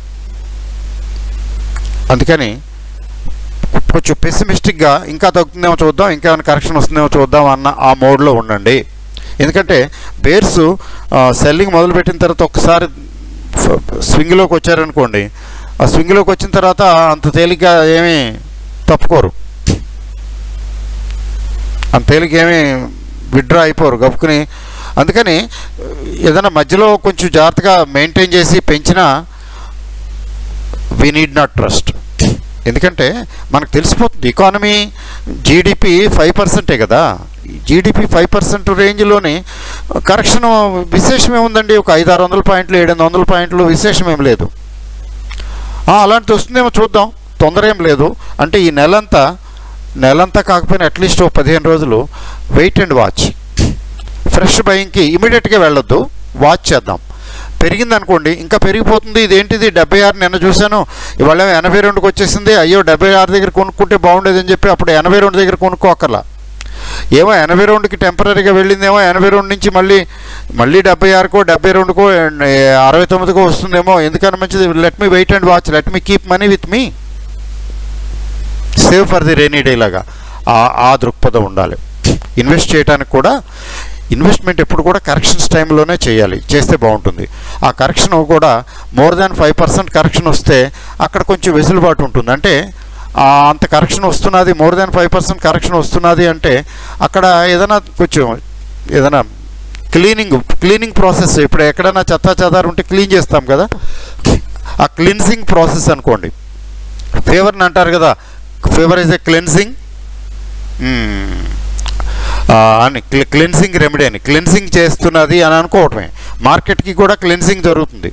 అందుకని కొంచెం పెసిమిస్టిక్గా ఇంకా తగ్గుతుందేమో చూద్దాం ఇంకా ఏమైనా కరెక్షన్ వస్తుందేమో చూద్దాం అన్న ఆ మోడ్లో ఉండండి ఎందుకంటే బేర్స్ సెల్లింగ్ మొదలుపెట్టిన తర్వాత ఒకసారి స్వింగ్లోకి వచ్చారనుకోండి ఆ స్వింగ్లోకి వచ్చిన తర్వాత అంత తేలిగ్గా ఏమీ తప్పుకోరు అంత తేలిక ఏమీ విత్డ్రా అయిపోరు గప్పుకుని అందుకని ఏదైనా మధ్యలో కొంచెం జాగ్రత్తగా మెయింటైన్ చేసి పెంచినా వి నీడ్ నాట్ ట్రస్ట్ ఎందుకంటే మనకు తెలిసిపోతుంది ఎకానమీ జీడిపి ఫైవ్ పర్సెంటే కదా జీడిపి ఫైవ్ పర్సెంట్ రేంజ్లోని కరెక్షన్ విశేషం ఏముందండి ఒక ఐదు ఆరు వందల పాయింట్లు ఏడు వందల పాయింట్లు విశేషం ఏం లేదు ఆ, అలాంటిది వస్తుందేమో చూద్దాం తొందర ఏం లేదు అంటే ఈ నెలంతా నెలంతా కాకపోయినా అట్లీస్ట్ ఒక పదిహేను రోజులు వెయిట్ అండ్ వాచ్ ఫ్రెష్ బయింగ్కి ఇమీడియట్గా వెళ్ళొద్దు వాచ్ చేద్దాం పెరిగింది అనుకోండి ఇంకా పెరిగిపోతుంది ఇదేంటిది డెబ్బై ఆరు నిన్న చూశాను ఇవాళ ఏమో ఎనభై రెండుకి వచ్చేసింది అయ్యో డెబ్బై ఆరు దగ్గర కొనుక్కుంటే బాగుండేది అని చెప్పి అప్పుడు ఎనభై రెండు దగ్గర కొనుక్కోకర్లా ఏమో ఎనభై రెండుకి టెంపరీగా వెళ్ళిందేమో ఎనభై రెండు నుంచి మళ్ళీ మళ్ళీ డెబ్బై ఆరుకో డెబ్బై రెండుకో ఏ, అరవై తొమ్మిదికో వస్తుందేమో ఎందుకని మంచిది let me wait and watch let me keep money with me save for the rainy day లాగా ఆ- ఆ దృక్పథం ఉండాలి ఇన్వెస్ట్ చేయడానికి కూడా ఇన్వెస్ట్మెంట్ ఎప్పుడు కూడా కరెక్షన్స్ టైంలోనే చేయాలి చేస్తే బాగుంటుంది ఆ కరెక్షన్ కూడా more than five percent correction వస్తే అక్కడ కొంచెం వెసులుబాటు ఉంటుంది అంటే ఆ అంత కరెక్షన్ వస్తున్నది more than five percent correction వస్తున్నది అంటే అక్కడ ఏదైనా కొంచెం ఏదైనా క్లీనింగ్ క్లీనింగ్ ప్రాసెస్ ఇప్పుడు ఎక్కడైనా చెత్త చెదారు ఉంటే క్లీన్ చేస్తాం కదా ఆ క్లీన్సింగ్ ప్రాసెస్ అనుకోండి ఫేవర్ని అంటారు కదా ఫేవర్ ఇస్ ఏ క్లెన్సింగ్ అని క్లెన్సింగ్ రెమెడీ అని క్లెన్సింగ్ చేస్తున్నది అని అనుకోవటమే మార్కెట్కి కూడా క్లెన్సింగ్ జరుగుతుంది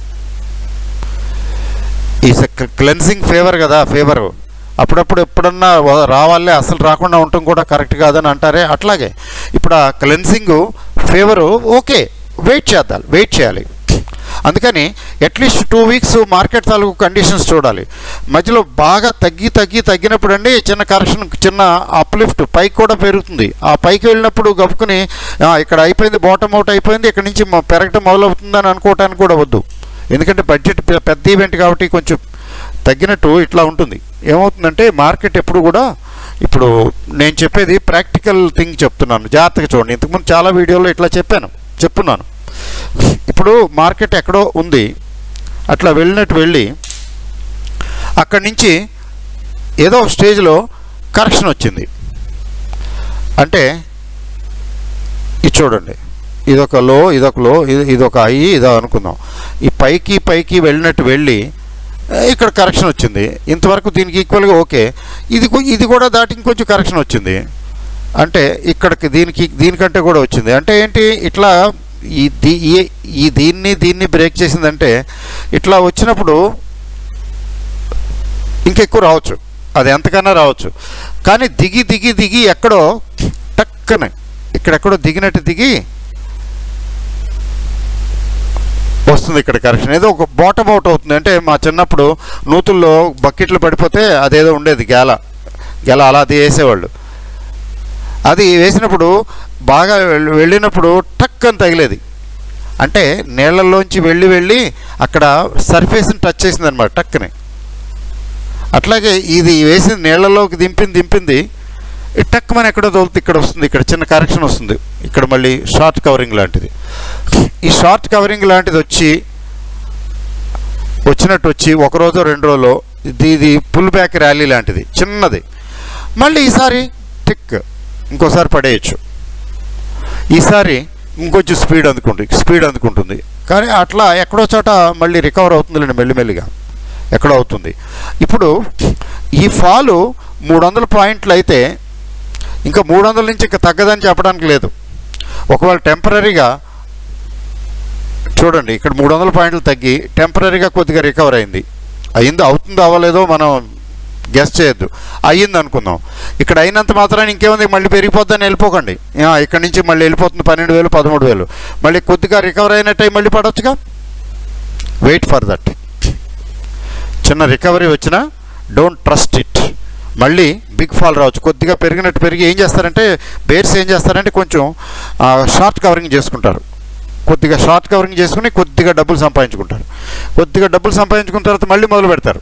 ఈ క్లెన్సింగ్ ఫేవర్ కదా ఫేవర్ అప్పుడప్పుడు ఎప్పుడన్నా వ- రావాలే అసలు రాకుండా ఉండటం కూడా కరెక్ట్ కాదని అంటారే అట్లాగే ఇప్పుడు ఆ క్లెన్సింగ్ ఫేవరు ఓకే వెయిట్ చేద్దాం వెయిట్ చేయాలి అందుకని అట్లీస్ట్ టూ వీక్స్ మార్కెట్ తాలూకు కండిషన్స్ చూడాలి మధ్యలో బాగా తగ్గి తగ్గి తగ్గినప్పుడు అండి చిన్న కరెక్షన్ చిన్న అప్లిఫ్ట్ పైకి కూడా పెరుగుతుంది ఆ పైకి వెళ్ళినప్పుడు గప్పుకుని "ఆ, ఇక్కడ అయిపోయింది బాటమ్ అవుట్ అయిపోయింది ఇక్కడ నుంచి మ- పెరగటం మొదలవుతుందని అనుకోవటానికి కూడా వద్దు ఎందుకంటే బడ్జెట్ పె- పెద్ద ఈవెంట్ కాబట్టి కొంచెం తగ్గినట్టు ఇట్లా ఉంటుంది ఏమవుతుందంటే మార్కెట్ ఎప్పుడు కూడా ఇప్పుడు నేను చెప్పేది ప్రాక్టికల్ థింగ్ చెప్తున్నాను జాగ్రత్తగా చూడండి ఇంతకుముందు చాలా వీడియోలో ఇట్లా చెప్పాను చెప్తున్నాను ఇప్పుడు మార్కెట్ ఎక్కడో ఉంది అట్లా వెళ్ళినట్టు వెళ్ళి అక్కడి నుంచి ఏదో ఒక స్టేజ్లో కరెక్షన్ వచ్చింది అంటే ఇది చూడండి ఇదొక లో ఇదొక లో ఇది ఇదొక ఐ ఇదో అనుకుందాం ఈ పైకి పైకి వెళ్ళినట్టు వెళ్ళి ఏ, ఇక్కడ కరెక్షన్ వచ్చింది ఇంతవరకు దీనికి ఈక్వల్గా ఓకే ఇది కొ- ఇది కూడా దాటి ఇంకొంచెం కరెక్షన్ వచ్చింది అంటే ఇక్కడికి దీనికి దీనికంటే కూడా వచ్చింది అంటే ఏంటి ఇట్లా ఈ దీ ఈ- ఈ దీన్ని దీన్ని బ్రేక్ చేసిందంటే ఇట్లా వచ్చినప్పుడు ఇంకెక్కువ రావచ్చు అది ఎంతకన్నా రావచ్చు కానీ దిగి దిగి దిగి ఎక్కడో టక్కన ఇక్కడెక్కడో దిగినట్టు దిగి వస్తుంది ఇక్కడ కరెక్షన్ ఏదో ఒక బాటమ్ అవుట్ అవుతుంది అంటే మా చిన్నప్పుడు నూతుల్లో బకెట్లు పడిపోతే అదేదో ఉండేది గేల గెల అలా అది వేసేవాళ్ళు అది వేసినప్పుడు బాగా వెళ్- వెళ్ళినప్పుడు టక్ అని తగిలేది అంటే నీళ్ళల్లోంచి వెళ్ళి వెళ్ళి అక్కడ సర్ఫేస్ని టచ్ చేసింది అనమాట టక్ని అట్లాగే ఇది వేసిన నీళ్ళలోకి దింపింది దింపింది ఈ టక్ మన ఎక్కడో తోలుతుంది ఇక్కడ వస్తుంది ఇక్కడ చిన్న కరెక్షన్ వస్తుంది ఇక్కడ మళ్ళీ షార్ట్ కవరింగ్ లాంటిది ఈ షార్ట్ కవరింగ్ లాంటిది వచ్చి వచ్చినట్టు వచ్చి ఒక రోజు రెండు రోజులు ఇది ఇది పుల్ బ్యాక్ ర్యాలీ లాంటిది చిన్నది మళ్ళీ ఈసారి టిక్ ఇంకోసారి పడేయచ్చు ఈసారి ఇంకొంచెం స్పీడ్ అందుకుంటుంది స్పీడ్ అందుకుంటుంది కానీ అట్లా ఎక్కడో చోట మళ్ళీ రికవర్ అవుతుందిలేండి మెల్లిమెల్లిగా ఎక్కడో అవుతుంది ఇప్పుడు ఈ ఫాలు మూడు వందల పాయింట్లు అయితే ఇంకా మూడు వందల నుంచి ఇంకా తగ్గదని చెప్పడానికి లేదు ఒకవేళ టెంపరీగా చూడండి ఇక్కడ మూడు వందల పాయింట్లు తగ్గి టెంపరీగా కొద్దిగా రికవర్ అయింది అయింది అవుతుందో అవ్వలేదో మనం గెస్ చేయొద్దు అయ్యింది అనుకుందాం ఇక్కడ అయినంత మాత్రాన్ని ఇంకేముంది మళ్ళీ పెరిగిపోద్దని వెళ్ళిపోకండి ఆ, ఇక్కడ నుంచి మళ్ళీ వెళ్ళిపోతుంది పన్నెండు వేలు పదమూడు వేలు మళ్ళీ కొద్దిగా రికవర్ అయినట్టు మళ్ళీ పడవచ్చుగా వెయిట్ ఫర్ దట్ చిన్న రికవరీ వచ్చినా డోంట్ ట్రస్ట్ ఇట్ మళ్ళీ బిగ్ ఫాల్ రావచ్చు కొద్దిగా పెరిగినట్టు పెరిగి ఏం చేస్తారంటే బేర్స్ ఏం చేస్తారంటే కొంచెం షార్ట్ కవరింగ్ చేసుకుంటారు కొద్దిగా షార్ట్ కవరింగ్ చేసుకుని కొద్దిగా డబ్బులు సంపాదించుకుంటారు కొద్దిగా డబ్బులు సంపాదించుకున్న తర్వాత మళ్ళీ మొదలు పెడతారు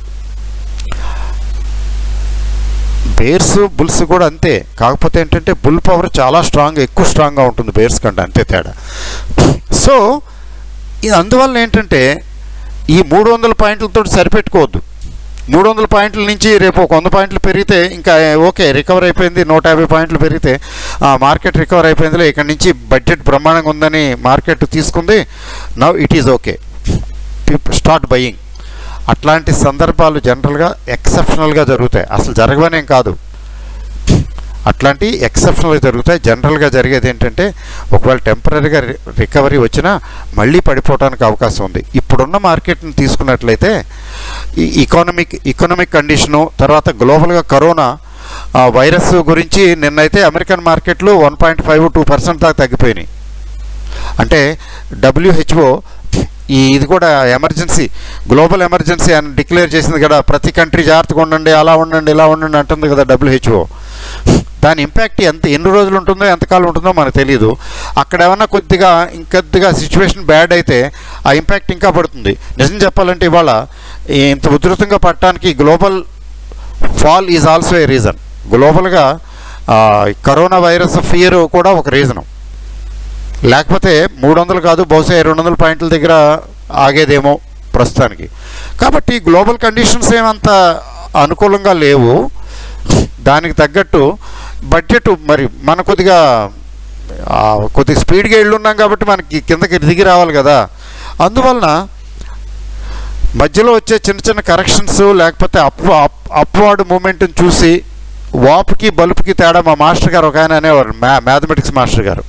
బేర్స్ బుల్స్ కూడా అంతే కాకపోతే ఏంటంటే బుల్ పవర్ చాలా స్ట్రాంగ్ ఎక్కువ స్ట్రాంగ్గా ఉంటుంది బేర్స్ కంటే అంతే తేడా సో ఇది అందువల్ల ఏంటంటే ఈ మూడు వందల పాయింట్లతో సరిపెట్టుకోవద్దు మూడు వందల పాయింట్ల నుంచి రేపు ఒక వంద పాయింట్లు పెరిగితే ఇంకా ఓకే రికవర్ అయిపోయింది నూట యాభై పాయింట్లు పెరిగితే ఆ, మార్కెట్ రికవర్ అయిపోయిందిలే ఇక్కడ నుంచి బడ్జెట్ బ్రహ్మాండంగా ఉందని మార్కెట్ తీసుకుంది now it is okay start buying అట్లాంటి సందర్భాలు జనరల్గా ఎక్సెప్షనల్గా జరుగుతాయి అసలు జరగవనేం కాదు అట్లాంటి ఎక్సెప్షనల్గా జరుగుతాయి జనరల్గా జరిగేది ఏంటంటే ఒకవేళ టెంపరీగా రికవరీ వచ్చినా మళ్ళీ పడిపోవడానికి అవకాశం ఉంది ఇప్పుడున్న మార్కెట్ని తీసుకున్నట్లయితే ఈ ఇకానమిక్ ఇకనామిక్ కండిషను తర్వాత గ్లోబల్గా కరోనా ఆ, వైరస్ గురించి నిన్నైతే అమెరికన్ మార్కెట్లు one point five two percent దాకా తగ్గిపోయినాయి అంటే డబ్ల్యూహెచ్ఓ ఈ ఇది కూడా ఎమర్జెన్సీ గ్లోబల్ ఎమర్జెన్సీ అని డిక్లేర్ చేసింది కదా ప్రతి కంట్రీ జాగ్రత్తగా ఉండండి అలా ఉండండి ఇలా ఉండండి అంటుంది కదా డబ్ల్యూహెచ్ఓ దాని ఇంపాక్ట్ ఎంత ఎన్ని రోజులు ఉంటుందో ఎంతకాలం ఉంటుందో మనకు తెలియదు అక్కడ ఏమన్నా కొద్దిగా ఇంకొద్దిగా సిచ్యువేషన్ బ్యాడ్ అయితే ఆ ఇంపాక్ట్ ఇంకా పడుతుంది నిజం చెప్పాలంటే ఇవాళ ఇంత ఉధృతంగా పడటానికి global fall is also a reason గ్లోబల్గా కరోనా వైరస్ ఫియర్ కూడా ఒక రీజను లేకపోతే మూడు వందలు కాదు బహుశా రెండు వందల పాయింట్ల దగ్గర ఆగేదేమో ప్రస్తుతానికి కాబట్టి గ్లోబల్ కండిషన్స్ ఏమంత అనుకూలంగా లేవు దానికి తగ్గట్టు బడ్జెట్ మరి మన కొద్దిగా ఆ, కొద్దిగా స్పీడ్గా వెళ్ళున్నాం కాబట్టి మనకి కిందకి దిగి రావాలి కదా అందువలన మధ్యలో వచ్చే చిన్న చిన్న కరెక్షన్స్ లేకపోతే అప్ అప్వార్డ్ మూమెంట్ని చూసి వాపుకి బలుపుకి తేడా మా మాస్టర్ గారు ఒక ఆయన అనేవారు మ్యా మ్యాథమెటిక్స్ మాస్టర్ గారు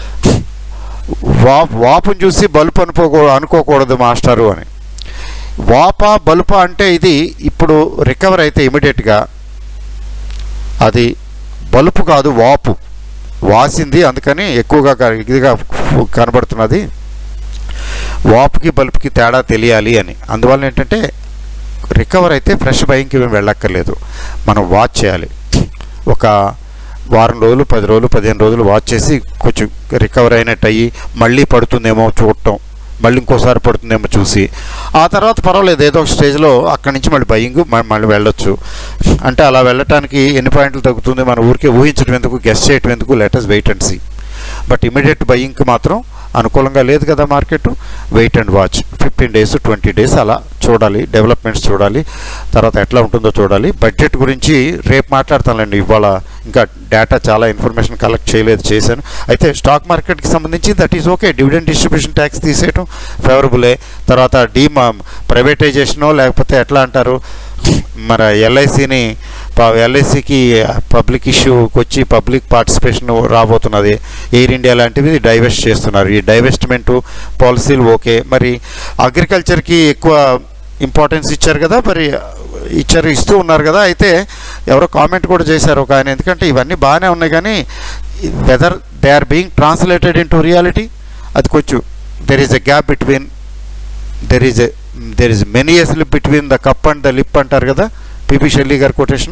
వా వాపుని చూసి బలుపు అనుకోకూ అనుకోకూడదు మాస్టారు అని వాప బలుప అంటే ఇది ఇప్పుడు రికవర్ అయితే ఇమీడియట్గా అది బలుపు కాదు వాపు వాసింది అందుకని ఎక్కువగా క- ఇదిగా కనబడుతున్నది వాపుకి బల్బుకి తేడా తెలియాలి అని అందువల్ల ఏంటంటే రికవర్ అయితే ఫ్రెష్ బయింగ్కి మేము వెళ్ళక్కర్లేదు మనం వాచ్ చేయాలి ఒక వారం రోజులు పది రోజులు పదిహేను రోజులు వాచ్ చేసి కొంచెం రికవర్ అయినట్టు అయ్యి మళ్ళీ పడుతుందేమో చూడటం మళ్ళీ ఇంకోసారి పడుతుందేమో చూసి ఆ తర్వాత పర్వాలేదు ఏదో ఒక స్టేజ్లో అక్కడి నుంచి మళ్ళీ బయింగ్ మళ్ళీ వెళ్ళొచ్చు అంటే అలా వెళ్ళటానికి ఎన్ని పాయింట్లు తగ్గుతుంది మన ఊరికే ఊహించడం ఎందుకు గెస్ట్ చేయడం ఎందుకు let's wait and see but immediate బయింగ్కి మాత్రం అనుకూలంగా లేదు కదా market wait and watch fifteen days twenty days అలా చూడాలి డెవలప్మెంట్స్ చూడాలి తర్వాత ఎట్లా ఉంటుందో చూడాలి బడ్జెట్ గురించి రేపు మాట్లాడతానులేండి ఇవాళ ఇంకా డేటా చాలా ఇన్ఫర్మేషన్ కలెక్ట్ చేయలేదు చేశాను అయితే స్టాక్ మార్కెట్కి సంబంధించి that is okay dividend distribution tax తీసేయటం ఫేవరబులే తర్వాత డీమ్ ప్రైవేటైజేషనో లేకపోతే ఎట్లా అంటారు మన ఎల్ఐసిని ఎల్ఐసికి పబ్లిక్ ఇష్యూకి వచ్చి పబ్లిక్ పార్టిసిపేషన్ రాబోతున్నది ఎయిర్ ఇండియా లాంటివి డైవెస్ట్ చేస్తున్నారు ఈ డైవెస్ట్మెంట్ పాలసీలు ఓకే మరి అగ్రికల్చర్కి ఎక్కువ ఇంపార్టెన్స్ ఇచ్చారు కదా మరి ఇచ్చారు ఇస్తూ ఉన్నారు కదా అయితే ఎవరో కామెంట్ కూడా చేశారు ఒక ఆయన ఎందుకంటే ఇవన్నీ బాగానే ఉన్నాయి కానీ whether they are being translated into reality అది కొంచెం there is a gap between there is a there is many slip between the cup and the lip అంటారు కదా పిపి షెల్లీ గారి కొటేషను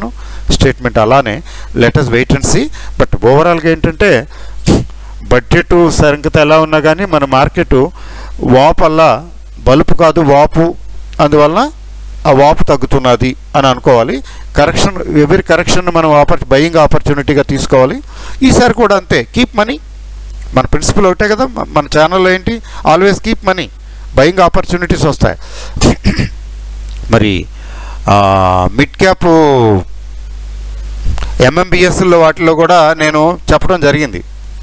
స్టేట్మెంట్ అలానే let's wait and see but ఓవరాల్గా ఏంటంటే budget సంగతి ఎలా ఉన్నా కానీ మన మార్కెట్ వాపల్లా బలుపు కాదు వాపు అందువలన ఆ వాపు తగ్గుతున్నది అని అనుకోవాలి కరెక్షన్ ఎవరి కరెక్షన్ మనం ఆపర్ బయింగ్ ఆపర్చునిటీగా తీసుకోవాలి ఈసారి కూడా అంతే కీప్ మనీ మన ప్రిన్సిపల్ ఒకటే కదా మ- మన ఛానల్లో ఏంటి always keep money buying opportunities వస్తాయి మరి మిడ్ క్యాప్ ఎంఎంబిఎస్లో వాటిలో కూడా నేను చెప్పడం జరిగింది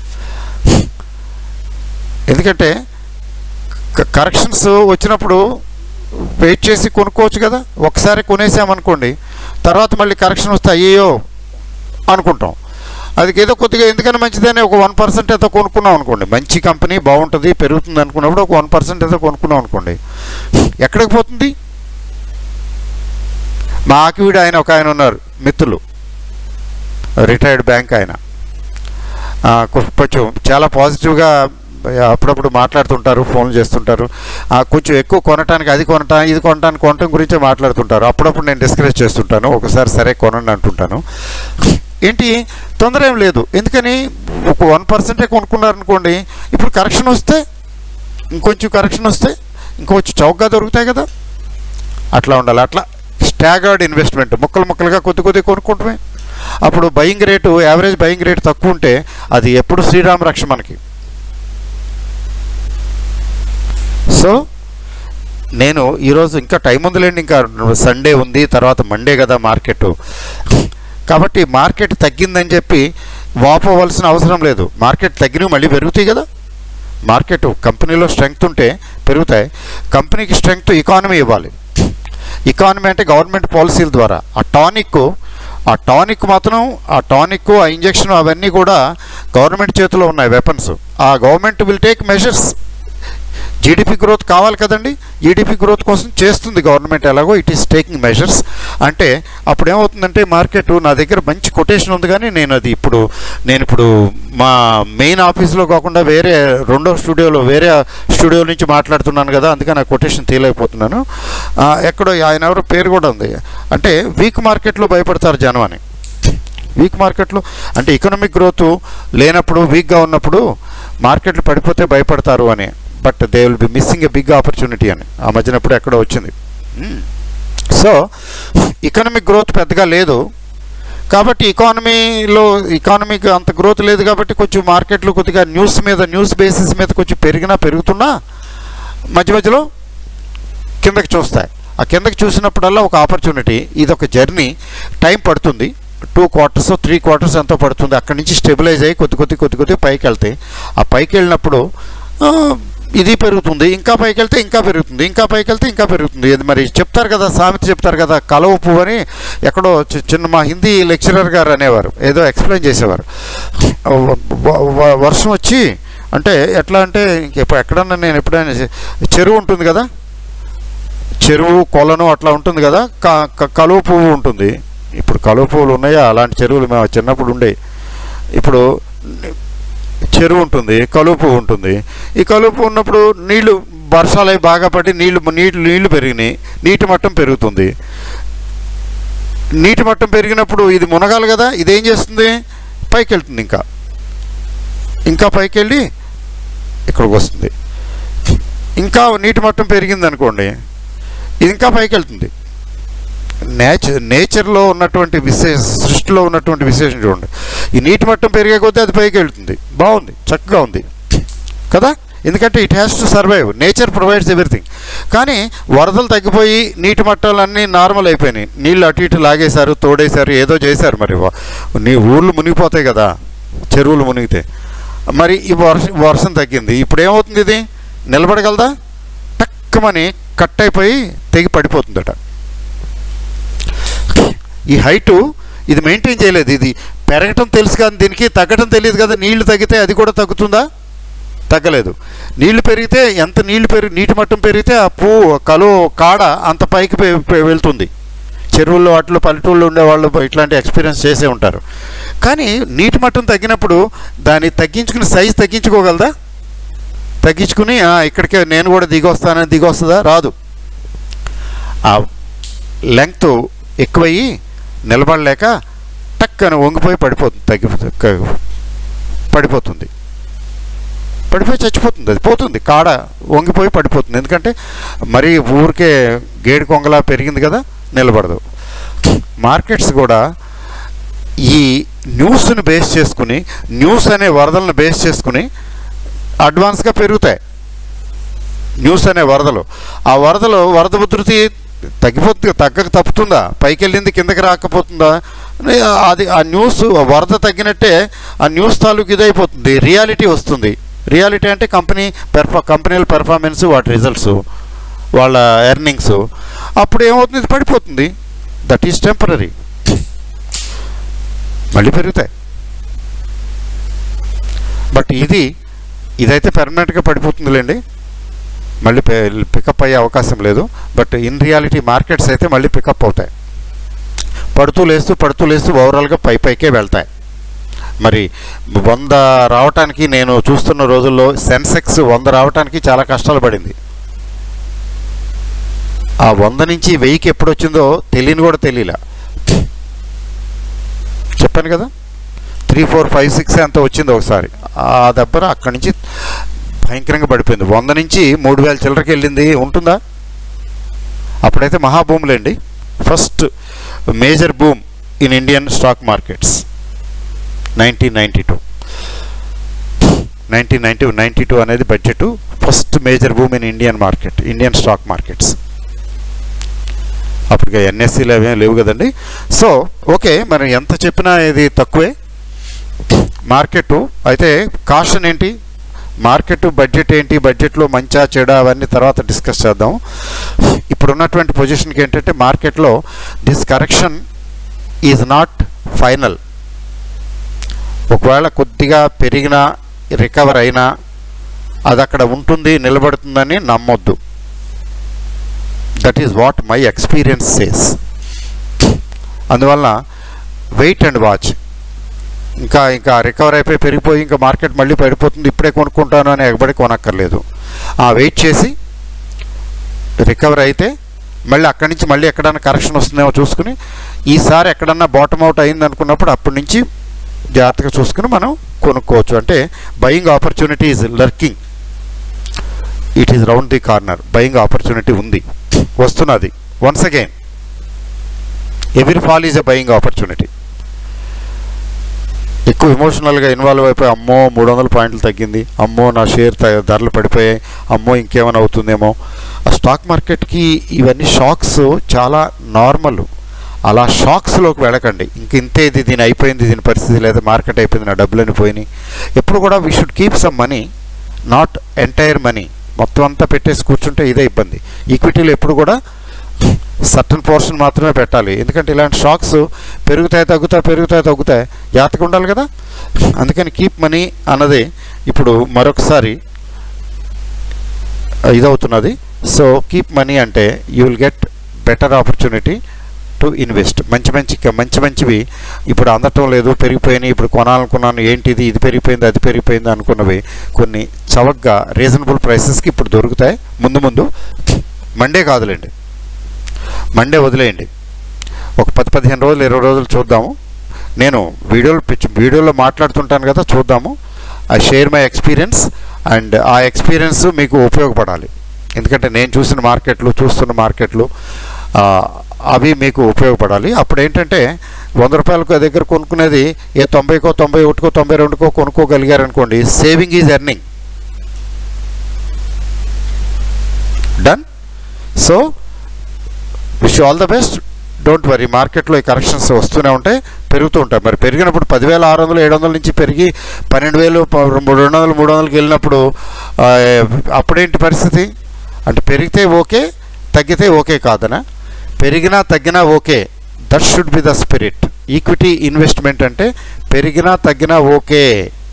ఎందుకంటే కరెక్షన్స్ వచ్చినప్పుడు వెయిట్ చేసి కొనుక్కోవచ్చు కదా ఒకసారి కొనేసామనుకోండి తర్వాత మళ్ళీ కరెక్షన్ వస్తే అయ్యో అనుకుంటాం అది ఏదో కొద్దిగా ఎందుకని మంచిదని ఒక వన్ పర్సెంట్ ఏదో కొనుక్కున్నాం అనుకోండి మంచి కంపెనీ బాగుంటుంది పెరుగుతుంది అనుకున్నప్పుడు ఒక వన్ పర్సెంట్ ఏదో కొనుక్కున్నాం అనుకోండి ఎక్కడికి పోతుంది మా ఆకివీడు ఆయన ఒక ఆయన ఉన్నారు మిత్రులు రిటైర్డ్ బ్యాంక్ ఆయన ఆ, కొ- కొంచెం చాలా పాజిటివ్గా అప్పుడప్పుడు మాట్లాడుతుంటారు ఫోన్లు చేస్తుంటారు ఆ, కొంచెం ఎక్కువ కొనటానికి అది కొనటా ఇది కొనటానికి కొనటం గురించే మాట్లాడుతుంటారు అప్పుడప్పుడు నేను డిస్కరేజ్ చేస్తుంటాను ఒకసారి సరే కొనండి అంటుంటాను ఏంటి తొందర ఏం లేదు ఎందుకని ఒక వన్ పర్సెంటే కొనుక్కున్నారనుకోండి ఇప్పుడు కరెక్షన్ వస్తే ఇంకొంచెం కరెక్షన్ వస్తే ఇంకొంచెం చౌకగా దొరుకుతాయి కదా అట్లా ఉండాలి అట్లా స్టాగర్డ్ ఇన్వెస్ట్మెంట్ ముక్కలు ముక్కలుగా కొద్ది కొద్ది కొనుక్కుంటమే అప్పుడు buying rate average buying rate తక్కువ ఉంటే అది ఎప్పుడు శ్రీరామ రక్ష మనకి సో నేను ఈరోజు ఇంకా టైం ఉందిలేండి ఇంకా సండే ఉంది తర్వాత మండే కదా మార్కెట్ కాబట్టి మార్కెట్ తగ్గిందని చెప్పి వాపోవలసిన అవసరం లేదు మార్కెట్ తగ్గినవి మళ్ళీ పెరుగుతాయి కదా మార్కెట్ కంపెనీలో స్ట్రెంగ్త్ ఉంటే పెరుగుతాయి కంపెనీకి స్ట్రెంగ్త్ ఎకానమీ ఇవ్వాలి ఎకానమీ అంటే గవర్నమెంట్ పాలసీల ద్వారా ఆ టానిక్ ఆ టానిక్ మాత్రం ఆ టానిక్ ఆ ఇంజెక్షన్ అవన్నీ కూడా గవర్నమెంట్ చేతిలో ఉన్నాయి వెపన్స్ ఆ government will take measures GDP growth కావాలి కదండి జీడిపి గ్రోత్ కోసం చేస్తుంది గవర్నమెంట్ ఎలాగో ఇట్ ఈస్ టేకింగ్ మెజర్స్ అంటే అప్పుడు ఏమవుతుందంటే మార్కెట్ నా దగ్గర మంచి కొటేషన్ ఉంది కానీ నేను అది ఇప్పుడు నేను ఇప్పుడు మా మెయిన్ ఆఫీస్లో కాకుండా వేరే రెండో స్టూడియోలో వేరే స్టూడియో నుంచి మాట్లాడుతున్నాను కదా అందుకని ఆ కొటేషన్ తీయలేకపోతున్నాను ఆ, ఎక్కడో ఆయన ఎవరో పేరు కూడా ఉంది అంటే వీక్ మార్కెట్లో భయపడతారు జనం అని వీక్ మార్కెట్లో అంటే ఎకనామిక్ గ్రోత్ లేనప్పుడు వీక్గా ఉన్నప్పుడు మార్కెట్లు పడిపోతే భయపడతారు అని but they will be missing a big opportunity అని ఆ మధ్యన ఎప్పుడు ఎక్కడో వచ్చింది సో ఎకనామిక్ గ్రోత్ పెద్దగా లేదు కాబట్టి ఎకానమీలో ఎకానమీకి అంత గ్రోత్ లేదు కాబట్టి కొంచెం మార్కెట్లో కొద్దిగా న్యూస్ మీద న్యూస్ బేసిస్ మీద కొంచెం పెరిగినా పెరుగుతున్నా మధ్య మధ్యలో కిందకి చూస్తాయి ఆ కిందకి చూసినప్పుడల్లా ఒక ఆపర్చునిటీ ఇది ఒక జర్నీ టైం పడుతుంది టూ క్వార్టర్స్ త్రీ క్వార్టర్స్ ఎంతో పడుతుంది అక్కడి నుంచి స్టెబిలైజ్ అయ్యి కొద్ది కొద్ది కొద్ది కొద్ది పైకి వెళ్తాయి ఆ పైకి వెళ్ళినప్పుడు ఆ, ఇది పెరుగుతుంది ఇంకా పైకి వెళ్తే ఇంకా పెరుగుతుంది ఇంకా పైకి వెళ్తే ఇంకా పెరుగుతుంది ఇది మరి చెప్తారు కదా సామెత చెప్తారు కదా కలవ పువ్వు అని ఎక్కడో చి- చిన్న మా హిందీ లెక్చరర్ గారు అనేవారు ఏదో ఎక్స్ప్లెయిన్ చేసేవారు వ- వ- వ- వర్షం వచ్చి అంటే ఎట్లా అంటే ఇప్పుడు ఎక్కడన్నా నేను ఎప్పుడైనా చె- చెరువు ఉంటుంది కదా చెరువు కొలను అట్లా ఉంటుంది కదా క- క- కలువ పువ్వు ఉంటుంది ఇప్పుడు కలువ పువ్వులు ఉన్నాయా అలాంటి చెరువులు మేము చిన్నప్పుడు ఉండేవి ఇప్పుడు చెరువు ఉంటుంది కలువ పువ్వు ఉంటుంది ఈ కలువ పువ్వు ఉన్నప్పుడు నీళ్లు వర్షాలు అవి బాగా పడి నీళ్లు నీళ్లు నీళ్లు పెరిగినాయి నీటి మట్టం పెరుగుతుంది నీటి మట్టం పెరిగినప్పుడు ఇది మునగాలి కదా ఇదేం చేస్తుంది పైకి వెళ్తుంది ఇంకా ఇంకా పైకి వెళ్ళి ఇక్కడికి వస్తుంది ఇంకా నీటి మట్టం పెరిగింది అనుకోండి ఇది ఇంకా పైకి వెళ్తుంది నేచర్ నేచర్లో ఉన్నటువంటి విశేష సృష్టిలో ఉన్నటువంటి విశేషం చూడండి ఈ నీటి మట్టం పెరిగే కొద్దీ అది పైకి వెళ్తుంది బాగుంది చక్కగా ఉంది కదా ఎందుకంటే it has to survive nature provides everything కానీ వరదలు తగ్గిపోయి నీటి మట్టాలన్నీ నార్మల్ అయిపోయినాయి నీళ్ళు అటు ఇటు లాగేశారు తోడేశారు ఏదో చేశారు మరి వ- నీ ఊళ్ళు మునిగిపోతాయి కదా చెరువులు మునిగితే మరి ఈ వర్షం వర్షం తగ్గింది ఇప్పుడు ఏమవుతుంది ఇది నిలబడగలదా టక్కమని కట్ అయిపోయి తెగి పడిపోతుందట ఈ హైటు ఇది మెయింటైన్ చేయలేదు ఇది పెరగటం తెలుసు కానీ దీనికి తగ్గటం తెలియదు కదా నీళ్లు తగ్గితే అది కూడా తగ్గుతుందా తగ్గలేదు నీళ్లు పెరిగితే ఎంత నీళ్లు పెరిగి నీటి మట్టం పెరిగితే ఆ పువ్వు కలు కాడ అంత పైకి పె- పె- వెళ్తుంది చెరువుల్లో వాటిలో పల్లెటూళ్ళు ఉండే వాళ్ళు ఇట్లాంటి ఎక్స్పీరియన్స్ చేసే ఉంటారు కానీ నీటి మట్టం తగ్గినప్పుడు దాన్ని తగ్గించుకుని సైజ్ తగ్గించుకోగలదా తగ్గించుకుని "ఆ, ఇక్కడికే నేను కూడా దిగి వస్తానని దిగి వస్తుందా రాదు ఆ లెంగ్త్ ఎక్కువయ్యి నిలబడలేక టక్ అని వంగిపోయి పడిపోతుంది తగ్గి క- పడిపోతుంది పడిపోయి చచ్చిపోతుంది అది పోతుంది కాడ వంగిపోయి పడిపోతుంది ఎందుకంటే మరీ ఊరికే గేడు కొంగలా పెరిగింది కదా నిలబడదు మార్కెట్స్ కూడా ఈ న్యూస్ని బేస్ చేసుకుని న్యూస్ అనే వరదలను బేస్ చేసుకుని అడ్వాన్స్గా పెరుగుతాయి న్యూస్ అనే వరదలు ఆ వరదలు వరద ఉధృతి తగ్గిపోతుంది తగ్గక తప్పుతుందా పైకి వెళ్ళింది కిందకి రాకపోతుందా అని అది ఆ న్యూస్ వరద తగ్గినట్టే ఆ న్యూస్ తాలూకు ఇదైపోతుంది రియాలిటీ వస్తుంది రియాలిటీ అంటే కంపెనీ పెర్ఫా కంపెనీల పెర్ఫార్మెన్స్ వాటి రిజల్ట్స్ వాళ్ళ ఎర్నింగ్స్ అప్పుడు ఏమవుతుంది ఇది పడిపోతుంది దట్ ఈస్ టెంపరీ మళ్ళీ పెరుగుతాయి బట్ ఇది ఇదైతే పెర్మనెంట్గా పడిపోతుందిలేండి మళ్ళీ పికప్ అయ్యే అవకాశం లేదు బట్ ఇన్ రియాలిటీ మార్కెట్స్ అయితే మళ్ళీ పికప్ అవుతాయి పడుతూ లేస్తూ పడుతూ లేస్తూ ఓవరాల్గా పై పైకే వెళ్తాయి మరి వంద రావటానికి నేను చూస్తున్న రోజుల్లో సెన్సెక్స్ వంద రావటానికి చాలా కష్టాలు పడింది ఆ వంద నుంచి వెయ్యికి ఎప్పుడు వచ్చిందో తెలియని కూడా తెలియలే చెప్పాను కదా త్రీ ఫోర్ ఫైవ్ సిక్స్ ఎంత వచ్చింది ఒకసారి ఆ దెబ్బన అక్కడి నుంచి భయంకరంగా పడిపోయింది వంద నుంచి మూడు వేల చిల్లరకి వెళ్ళింది ఉంటుందా అప్పుడైతే మహాభూములండి first major boom in Indian stock markets nineteen ninety two nineteen ninety ninety two అనేది budget first major boom in Indian market Indian stock markets అప్పటికి ఎన్ఎస్సీలు అవేం లేవు కదండి సో ఓకే మనం ఎంత చెప్పినా ఇది తక్కువే మార్కెట్ అయితే కాషన్ ఏంటి మార్కెట్ బడ్జెట్ ఏంటి బడ్జెట్లో మంచా చెడా అవన్నీ తర్వాత డిస్కస్ చేద్దాం ఇప్పుడు ఉన్నటువంటి పొజిషన్కి ఏంటంటే మార్కెట్లో this correction is not final ఒకవేళ కొద్దిగా పెరిగినా రికవర్ అయినా అది అక్కడ ఉంటుంది నిలబడుతుందని నమ్మొద్దు that is what my experience says అందువలన వెయిట్ అండ్ వాచ్ ఇంకా ఇంకా రికవర్ అయిపోయి పెరిగిపోయి ఇంకా మార్కెట్ మళ్ళీ పడిపోతుంది ఇప్పుడే కొనుక్కుంటాను అని ఎగబడి కొనక్కర్లేదు ఆ వెయిట్ చేసి రికవర్ అయితే మళ్ళీ అక్కడి నుంచి మళ్ళీ ఎక్కడన్నా కరెక్షన్ వస్తుందేమో చూసుకుని ఈసారి ఎక్కడన్నా బాటమ్ అవుట్ అయింది అనుకున్నప్పుడు అప్పటి నుంచి జాగ్రత్తగా చూసుకుని మనం కొనుక్కోవచ్చు అంటే buying opportunity is lurking it is round the corner buying opportunity ఉంది వస్తున్నది once again every fall is a buying opportunity ఎక్కువ ఎమోషనల్గా ఇన్వాల్వ్ అయిపోయి అమ్మో మూడు వందల పాయింట్లు తగ్గింది అమ్మో నా షేర్ త- ధరలు పడిపోయాయి అమ్మో ఇంకేమైనా అవుతుందేమో ఆ స్టాక్ మార్కెట్కి ఇవన్నీ షాక్స్ చాలా నార్మల్ అలా షాక్స్లోకి వెళ్ళకండి ఇంక ఇంతే ఇది దీని అయిపోయింది దీని పరిస్థితి లేదా మార్కెట్ అయిపోయింది నా డబ్బులని పోయినాయి ఎప్పుడు కూడా we should keep some money not entire money మొత్తం అంతా పెట్టేసి కూర్చుంటే ఇదే ఇబ్బంది ఈక్విటీలో ఎప్పుడు కూడా సర్టన్ పోర్షన్ మాత్రమే పెట్టాలి ఎందుకంటే ఇలాంటి షాక్స్ పెరుగుతాయి తగ్గుతాయి పెరుగుతాయి తగ్గుతాయి జాగ్రత్తగా ఉండాలి కదా అందుకని కీప్ మనీ అన్నది ఇప్పుడు మరొకసారి ఇదవుతున్నది సో కీప్ మనీ అంటే you will get better opportunity to invest మంచి మంచి మంచి మంచివి ఇప్పుడు అందటం లేదు పెరిగిపోయినాయి ఇప్పుడు కొనాలనుకున్నాను ఏంటిది ఇది పెరిగిపోయింది అది పెరిగిపోయింది అనుకున్నవి కొన్ని చవకగా రీజనబుల్ ప్రైసెస్కి ఇప్పుడు దొరుకుతాయి ముందు ముందు మండే కాదులేండి మండే వదిలేయండి ఒక పది పదిహేను రోజులు ఇరవై రోజులు చూద్దాము నేను వీడియోలు పిచ్ వీడియోలో మాట్లాడుతుంటాను కదా చూద్దాము I share my experience and ఆ ఎక్స్పీరియన్స్ మీకు ఉపయోగపడాలి ఎందుకంటే నేను చూసిన మార్కెట్లు చూస్తున్న మార్కెట్లు ఆ, అవి మీకు ఉపయోగపడాలి అప్పుడు ఏంటంటే వంద రూపాయలకు దగ్గర కొనుక్కునేది ఏ తొంభైకో తొంభై ఒకటికో తొంభై రెండుకో కొనుక్కోగలిగారనుకోండి saving is earning done so wish all the best don't worry మార్కెట్లో ఈ కరెక్షన్స్ వస్తూనే ఉంటాయి పెరుగుతూ ఉంటాయి మరి పెరిగినప్పుడు పదివేల ఆరు వందలు ఏడు వందల నుంచి పెరిగి పన్నెండు వేలు ప- రెండు వందలు మూడు వందలకి వెళ్ళినప్పుడు ఆ, అప్పుడేంటి పరిస్థితి అంటే పెరిగితే ఓకే తగ్గితే ఓకే కాదనా పెరిగినా తగ్గినా okay that should be the spirit equity investment అంటే పెరిగినా తగ్గినా ఓకే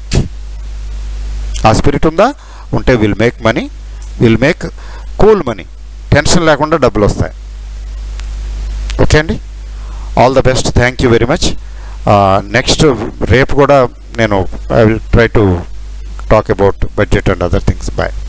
ఆ స్పిరిట్ ఉందా ఉంటే will make money will make cool money tension లేకుండా డబ్బులు వస్తాయి ఓకే అండి all the best thank you very much next రేపు కూడా నేను I will try to talk about budget and other things bye